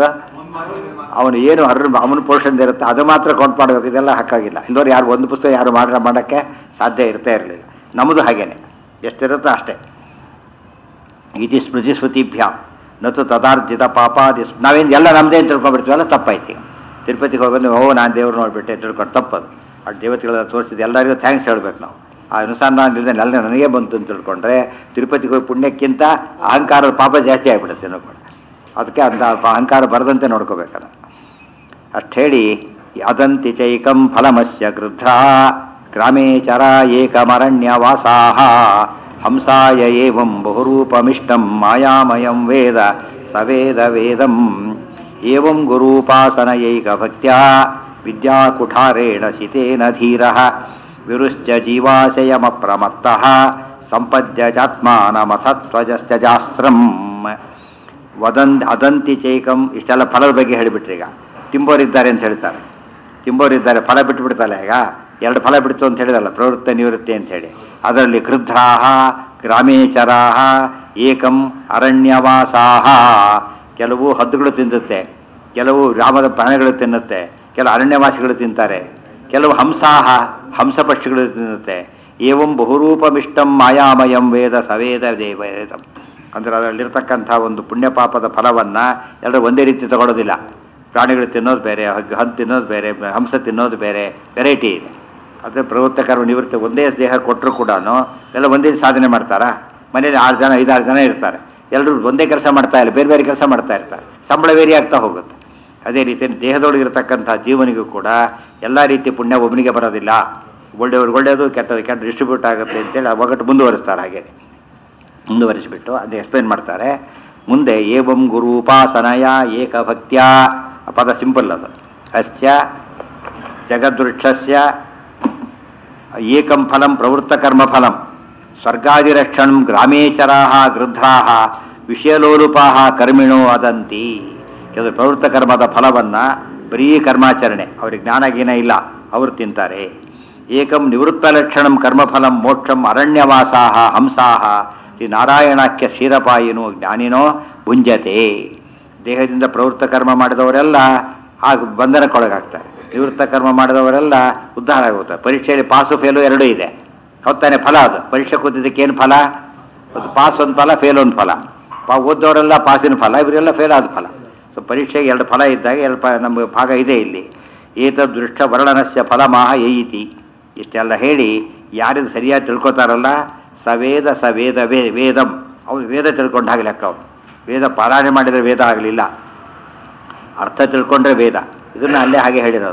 ಅವನು ಏನು ಅದ್ರ ಅವನ ಪೋರ್ಷನ್ ಇರುತ್ತೆ ಅದು ಮಾತ್ರ ಕೌಂಟ್ ಮಾಡಬೇಕು ಇದೆಲ್ಲ ಹಾಕಾಗಿಲ್ಲ ಇಲ್ಲವ್ರು ಯಾರು ಒಂದು ಪುಸ್ತಕ ಯಾರು ಮಾಡ್ರ ಮಾಡೋಕ್ಕೆ ಸಾಧ್ಯ ಇರ್ತಾ ಇರಲಿಲ್ಲ ನಮ್ಮದು ಹಾಗೇನೆ ಎಷ್ಟಿರುತ್ತೋ ಅಷ್ಟೇ ಇತಿ ಸ್ಮೃತಿ ಸ್ಮೃತಿಭ್ಯ ನತು ತದಾರ್ಜಿತ ಪಾಪಾದಿ ಸ್ಮ್- ನಾವೇನು ಎಲ್ಲ ನಮ್ಮದೇ ಅಂತ ತಿಳ್ಕೊಂಡ್ಬಿಡ್ತೀವಲ್ಲ ತಪ್ಪಾಯ್ತು ಈಗ ತಿರುಪತಿಗೆ ಹೋಗೋದು ಓ ನಾನು ದೇವ್ರು ನೋಡ್ಬಿಟ್ಟೆ ತಿಳ್ಕೊಂಡು ತಪ್ಪದು ಆ ದೇವತೆಗಳೆಲ್ಲ ತೋರಿಸಿದ್ದು ಎಲ್ಲರಿಗೂ ಥ್ಯಾಂಕ್ಸ್ ಹೇಳ್ಬೇಕು ನಾವು ಆ ಅನುಸಂಧಾನದಿಂದ ಎಲ್ಲ ನನಗೆ ಬಂತು ಅಂತ ತಿಳ್ಕೊಂಡ್ರೆ ತಿರುಪತಿಗೆ ಹೋಗಿ ಪುಣ್ಯಕ್ಕಿಂತ ಅಹಂಕಾರದ ಪಾಪ ಜಾಸ್ತಿ ಆಗಿಬಿಡುತ್ತೆ ಇನ್ನೂ ಕೂಡ ಅದಕ್ಕೆ ಅಂತ ಅಹಂಕಾರ ಬರದಂತೆ ನೋಡ್ಕೋಬೇಕಲ್ಲ ಅಷ್ಟು ಹೇಳಿ ಅದಂತಿ ಚೈಕಂ ಫಲಮಸ್ಯ ಗೃಧ್ರ ಗ್ರಾಮೇ ಚರ ಏಕಮರಣ್ಯವಾಸಾಹ ಹಂಸಾಯ ಏವಂ ಬಹುರೂಪಮಿಷ್ಟಂ ಮಾಯಾಮಯಂ ವೇದ ಸವೇದ ವೇದಂ ಏವಂ ಗುರೂಪಾಸನಯೈಕ ಭಕ್ತ್ಯಾ ವಿದ್ಯಾಕುಠಾರೇಣ ಸಿತೇನ ಧೀರಃ ವಿರುಶ್ಚ ಜೀವಾಶಯಮಪ್ರಮತ್ತಃ ಸಂಪದ್ಯ ಚಾತ್ಮಾನಮಥತ್ವಜಸ್ತ್ಯಜಾಸ್ತ್ರಂ ವದಂತ್ ಅದಂತಿ ಚೈಕಂ ಇಷ್ಟೆಲ್ಲ ಫಲದ ಬಗ್ಗೆ ಹೇಳಿಬಿಟ್ರಿ ಈಗ ತಿಂಬೋರಿದ್ದಾರೆ ಅಂತ ಹೇಳ್ತಾರೆ ತಿಂಬೋರಿದ್ದಾರೆ ಫಲ ಬಿಟ್ಬಿಡ್ತಲ್ಲ ಈಗ ಎರಡು ಫಲ ಬಿಡ್ತು ಅಂತ ಹೇಳಿದಲ್ಲ ಪ್ರವೃತ್ತ ನಿವೃತ್ತಿ ಅಂತ ಹೇಳಿ ಅದರಲ್ಲಿ ಗೃಧ್ರಾಹ ಗ್ರಾಮೇಚರಾಹ ಏಕಂ ಅರಣ್ಯವಾಸಾಹ ಕೆಲವು ಹದ್ದುಗಳು ತಿನ್ನುತ್ತೆ ಕೆಲವು ಗ್ರಾಮದ ಪ್ರಾಣಿಗಳು ತಿನ್ನುತ್ತೆ ಕೆಲವು ಅರಣ್ಯವಾಸಿಗಳು ತಿಂತಾರೆ ಕೆಲವು ಹಂಸಾಹ ಹಂಸ ಪಕ್ಷಿಗಳು ತಿನ್ನುತ್ತೆ ಏವಂ ಬಹುರೂಪಮಿಷ್ಟಂ ಮಾಯಾಮಯಂ ವೇದ ಸವೇದ ದೇವೇದಂ ಅಂದರೆ ಅದರಲ್ಲಿರ್ತಕ್ಕಂಥ ಒಂದು ಪುಣ್ಯ ಪಾಪದ ಫಲವನ್ನು ಎಲ್ಲರೂ ಒಂದೇ ರೀತಿ ತಗೊಳ್ಳೋದಿಲ್ಲ ಪ್ರಾಣಿಗಳು ತಿನ್ನೋದು ಬೇರೆ ಹಗ್ ಹದ್ದು ತಿನ್ನೋದು ಬೇರೆ ಹಂಸ ತಿನ್ನೋದು ಬೇರೆ ವೆರೈಟಿ ಇದೆ ಅದೇ ಪ್ರವೃತ್ತ ಕರ್ಮ ನಿವೃತ್ತಿ ಒಂದೇ ದೇಹ ಕೊಟ್ಟರು ಕೂಡ ಎಲ್ಲ ಒಂದೇ ಸಾಧನೆ ಮಾಡ್ತಾರಾ ಮನೇಲಿ ಆರು ಜನ ಐದಾರು ಜನ ಇರ್ತಾರೆ ಎಲ್ಲರೂ ಒಂದೇ ಕೆಲಸ ಮಾಡ್ತಾ ಇಲ್ಲ ಬೇರೆ ಬೇರೆ ಕೆಲಸ ಮಾಡ್ತಾ ಇರ್ತಾರೆ ಸಂಬಳ ವೇರಿ ಆಗ್ತಾ ಹೋಗುತ್ತೆ ಅದೇ ರೀತಿ ದೇಹದೊಳಗಿರ್ತಕ್ಕಂಥ ಜೀವನಿಗೂ ಕೂಡ ಎಲ್ಲ ರೀತಿ ಪುಣ್ಯ ಒಬ್ಬನಿಗೆ ಬರೋದಿಲ್ಲ ಒಳ್ಳೆಯವ್ರಿಗೆ ಒಳ್ಳೆಯದು ಕೆಟ್ಟದ್ದು ಕೆಟ್ಟ ಡಿಸ್ಟ್ರಿಬ್ಯೂಟ್ ಆಗುತ್ತೆ ಅಂತೇಳಿ ಆ ಒಗಟ್ಟು ಮುಂದುವರಿಸ್ತಾರೆ ಹಾಗೆ ಮುಂದುವರಿಸಿಬಿಟ್ಟು ಅದು ಎಕ್ಸ್ಪ್ಲೇನ್ ಮಾಡ್ತಾರೆ ಮುಂದೆ ಏವಂ ಗುರು ಉಪಾಸನಯ ಏಕಭಕ್ತ್ಯ ಆ ಪದ ಸಿಂಪಲ್ ಅದು ಅಸ್ಯ ಜಗದೃಕ್ಷಸ್ಯ ಏಕಂ ಫಲಂ ಪ್ರವೃತ್ತ ಕರ್ಮ ಫಲಂ ಸ್ವರ್ಗಾದಿರಕ್ಷಣಂ ಗ್ರಾಮೇಚರಾ ಗೃಧ್ರಾ ವಿಷಯಲೋಲುಪಾ ಕರ್ಮಿಣೋ ಅದಂತಿ ಕೆಲವು ಪ್ರವೃತ್ತ ಕರ್ಮದ ಫಲವನ್ನು ಬರೀ ಕರ್ಮಾಚರಣೆ ಅವ್ರಿಗೆ ಜ್ಞಾನ ಗೀನ ಇಲ್ಲ ಅವರು ತಿಂತಾರೆ ಏಕಂ ನಿವೃತ್ತ ಲಕ್ಷಣಂ ಕರ್ಮಫಲಂ ಮೋಕ್ಷಂ ಅರಣ್ಯವಾಸಾಹ ಹಂಸಾಹ ಶ್ರೀ ನಾರಾಯಣಾಖ್ಯ ಕ್ಷೀರಪಾಯಿನೋ ಜ್ಞಾನಿನೋ ಭುಂಜತೆ ದೇಹದಿಂದ ಪ್ರವೃತ್ತ ಕರ್ಮ ಮಾಡಿದವರೆಲ್ಲ ಆಗ ಬಂಧನಕ್ಕೊಳಗಾಗ್ತಾರೆ ನಿವೃತ್ತ ಕರ್ಮ ಮಾಡಿದವರೆಲ್ಲ ಉದ್ಧಾರ ಆಗುತ್ತೆ ಪರೀಕ್ಷೆಯಲ್ಲಿ ಪಾಸು ಫೇಲು ಎರಡೂ ಇದೆ ಹೊತ್ತಾನೆ ಫಲ ಅದು ಪರೀಕ್ಷೆ ಕೂತಿದ್ದಕ್ಕೆ ಏನು ಫಲ ಒಂದು ಪಾಸ್ ಒಂದು ಫಲ ಫೇಲ್ ಒಂದು ಫಲ ಪಾ ಓದೋರೆಲ್ಲ ಪಾಸಿನ ಫಲ ಇವರೆಲ್ಲ ಫೇಲ್ ಆದ ಫಲ ಸೊ ಪರೀಕ್ಷೆಗೆ ಎರಡು ಫಲ ಇದ್ದಾಗ ಎರಡು ಪ ನಮಗೆ ಭಾಗ ಇದೆ ಇಲ್ಲಿ ಏತದ್ ದೃಷ್ಟ ವರ್ಣನಸ್ಯ ಫಲಮಾಹ ಯೈತಿ ಇಷ್ಟೆಲ್ಲ ಹೇಳಿ ಯಾರಿದು ಸರಿಯಾಗಿ ತಿಳ್ಕೊತಾರಲ್ಲ ಸವೇದ ಸವೇದ ವೇ ವೇದಂ ಅವ್ರು ವೇದ ತಿಳ್ಕೊಂಡ ಹಾಗೆ ಲೆಕ್ಕ ಅವ್ರು ವೇದ ಪಾರಾಯಣ ಮಾಡಿದರೆ ವೇದ ಆಗಲಿಲ್ಲ ಅರ್ಥ ತಿಳ್ಕೊಂಡ್ರೆ ವೇದ ಇದನ್ನು ಅಲ್ಲೇ ಹಾಗೆ ಹೇಳಿರೋದು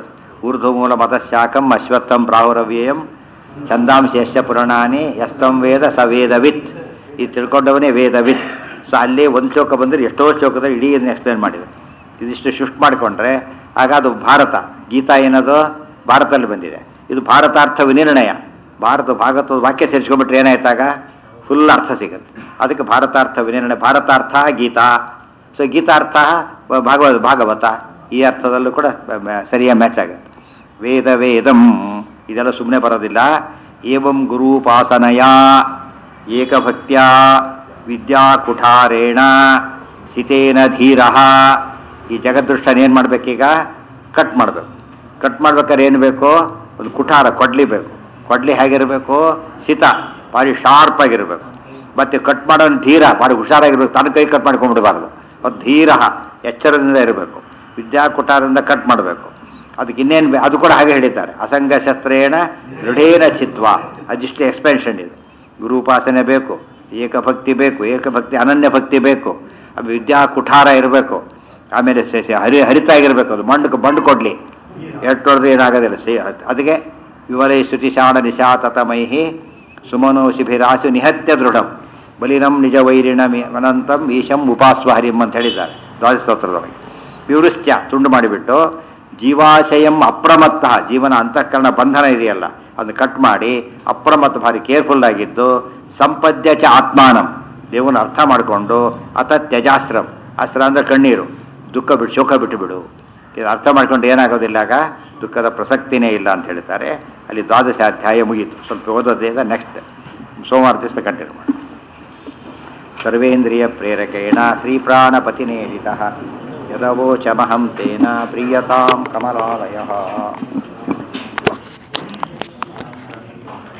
ಊರ್ಧ್ವಮೂಲ ಮತಶಾಖಂ ಅಶ್ವತ್ಥಂ ಪ್ರಾಹುರವ್ಯಯಂ ಛಂದಾಂಶ ಯಶ್ಯ ಪುರಾಣಾನಿ ಯಸ್ತಂ ವೇದ ಸ ವೇದವಿತ್ ಇದು ತಿಳ್ಕೊಂಡವನೇ ವೇದವಿತ್ ಸೊ ಅಲ್ಲಿ ಒಂದು ಶ್ಲೋಕ ಬಂದರೆ ಎಷ್ಟೋ ಶ್ಲೋಕದಲ್ಲಿ ಇಡೀ ಎಕ್ಸ್ಪ್ಲೇನ್ ಮಾಡಿದೆ ಇದಿಷ್ಟು ಶಿಫ್ಟ್ ಮಾಡಿಕೊಂಡ್ರೆ ಆಗ ಅದು ಭಾರತ ಗೀತಾ ಏನದು ಭಾರತದಲ್ಲಿ ಬಂದಿದೆ ಇದು ಭಾರತಾರ್ಥ ವಿನಿರ್ಣಯ ಭಾರತ ಭಾಗವತದ ವಾಕ್ಯ ಸೇರಿಸ್ಕೊಂಡ್ಬಿಟ್ರೆ ಏನಾಯ್ತಾಗ ಫುಲ್ ಅರ್ಥ ಸಿಗುತ್ತೆ ಅದಕ್ಕೆ ಭಾರತಾರ್ಥ ವಿನಿರ್ಣಯ ಭಾರತಾರ್ಥ ಗೀತಾ ಸೊ ಗೀತಾರ್ಥ ಭಾಗವತ ಭಾಗವತ ಈ ಅರ್ಥದಲ್ಲೂ ಕೂಡ ಮ- ಸರಿಯಾಗಿ ಮ್ಯಾಚ್ ಆಗುತ್ತೆ ವೇದ ವೇದಂ ಇದೆಲ್ಲ ಸುಮ್ಮನೆ ಬರೋದಿಲ್ಲ ಏವಂ ಗುರೂಪಾಸನಯ ಏಕಭಕ್ತ್ಯ ವಿದ್ಯಾಕುಠಾರೇಣ ಸಿತೇನ ಧೀರ ಈ ಜಗದೃಷ್ಟನ ಏನು ಮಾಡ್ಬೇಕೀಗ ಕಟ್ ಮಾಡಬೇಕು ಕಟ್ ಮಾಡ್ಬೇಕಾದ್ರೆ ಏನು ಬೇಕು ಒಂದು ಕುಠಾರ ಕೊಡ್ಲಿ ಬೇಕು ಕೊಡ್ಲಿ ಹೇಗಿರಬೇಕು ಸಿತ ಭಾರಿ ಶಾರ್ಪ್ ಆಗಿರಬೇಕು ಮತ್ತೆ ಕಟ್ ಮಾಡೋನು ಧೀರ ಭಾರಿ ಹುಷಾರಾಗಿರ್ಬೇಕು ತನ್ನ ಕೈ ಕಟ್ ಮಾಡ್ಕೊಂಡ್ಬಿಡಬಾರ್ದು ಅದು ಧೀರ ಎಚ್ಚರದಿಂದ ಇರಬೇಕು ವಿದ್ಯಾಕುಟಾರದಿಂದ ಕಟ್ ಮಾಡಬೇಕು ಅದಕ್ಕೆ ಇನ್ನೇನು ಬೇ- ಅದು ಕೂಡ ಹಾಗೆ ಹೇಳಿದ್ದಾರೆ ಅಸಂಗ ಶಸ್ತ್ರೇಣ ದೃಢೇನ ಚಿತ್ವ ಅದಿಷ್ಟು ಎಕ್ಸ್ಪೆನ್ಷನ್ ಇದೆ ಗುರುಪಾಸನೆ ಬೇಕು ಏಕಭಕ್ತಿ ಬೇಕು ಏಕಭಕ್ತಿ ಅನನ್ಯ ಭಕ್ತಿ ಬೇಕು ಅದು ವಿದ್ಯಾ ಕುಠಾರ ಇರಬೇಕು ಆಮೇಲೆ ಸ- ಸ- ಹರಿ ಹರಿತಾಗಿರ್ಬೇಕು ಅದು ಮಂಡು ಬಂಡು ಕೊಡಲಿ ಎಷ್ಟು ಹೊಡೆದ್ರೆ ಏನಾಗೋದಿಲ್ಲ ಸಿ ಅದಕ್ಕೆ ವಿವರೈ ಶ್ರುತಿ ಶಾಣ ನಿಶಾತತಮೈಹಿ ಸುಮನೋ ಶಿಬಿರಾಸು ನಿಹತ್ಯ ದೃಢಂ ಬಲಿನಂ ನಿಜ ವೈರಿಣಂ ಅನಂತಂ ಈಶಂ ಉಪಾಸ್ವ ಹರಿಂ ಅಂತ ಹೇಳಿದ್ದಾರೆ ದ್ವಾದಸ್ತೋತ್ರದೊಳಗೆ ವಿವೃಶ್ಚ ತುಂಡು ಮಾಡಿಬಿಟ್ಟು ಜೀವಾಶಯಂ ಅಪ್ರಮತ್ತ ಜೀವನ ಅಂತಃಕರಣ ಬಂಧನ ಇದೆಯಲ್ಲ ಅದನ್ನು ಕಟ್ ಮಾಡಿ ಅಪ್ರಮತ್ತ ಭಾರಿ ಕೇರ್ಫುಲ್ ಆಗಿದ್ದು ಸಂಪದ್ಯ ಚ ಆತ್ಮಾನಂ ದೇವನ ಅರ್ಥ ಮಾಡಿಕೊಂಡು ಅತ ತ್ಯಜಾಸ್ತ್ರಂ ಅಸ್ತ್ರ ಅಂದರೆ ಕಣ್ಣೀರು ದುಃಖ ಬಿಟ್ಟು ಶೋಕ ಬಿಟ್ಟು ಬಿಡು ಇದು ಅರ್ಥ ಮಾಡ್ಕೊಂಡು ಏನಾಗೋದಿಲ್ಲ ಆಗ ದುಃಖದ ಪ್ರಸಕ್ತಿನೇ ಇಲ್ಲ ಅಂತ ಹೇಳ್ತಾರೆ ಅಲ್ಲಿ ದ್ವಾದಶ ಅಧ್ಯಾಯ ಮುಗೀತು ಸ್ವಲ್ಪ ಓದೋದ್ರಿಂದ ನೆಕ್ಸ್ಟ್ ಸೋಮವಾರ ದಿವಸ ಕಂಟಿನ್ಯೂ ಮಾಡಿ ಸರ್ವೇಂದ್ರಿಯ ಪ್ರೇರಕೇಣ ಶ್ರೀಪ್ರಾಣಪತಿನೇಲಿತ ಯದವೋಚಮಹಂ ತೇನ ಪ್ರೀಯತಾಂ ಕಮಲಾಲಯ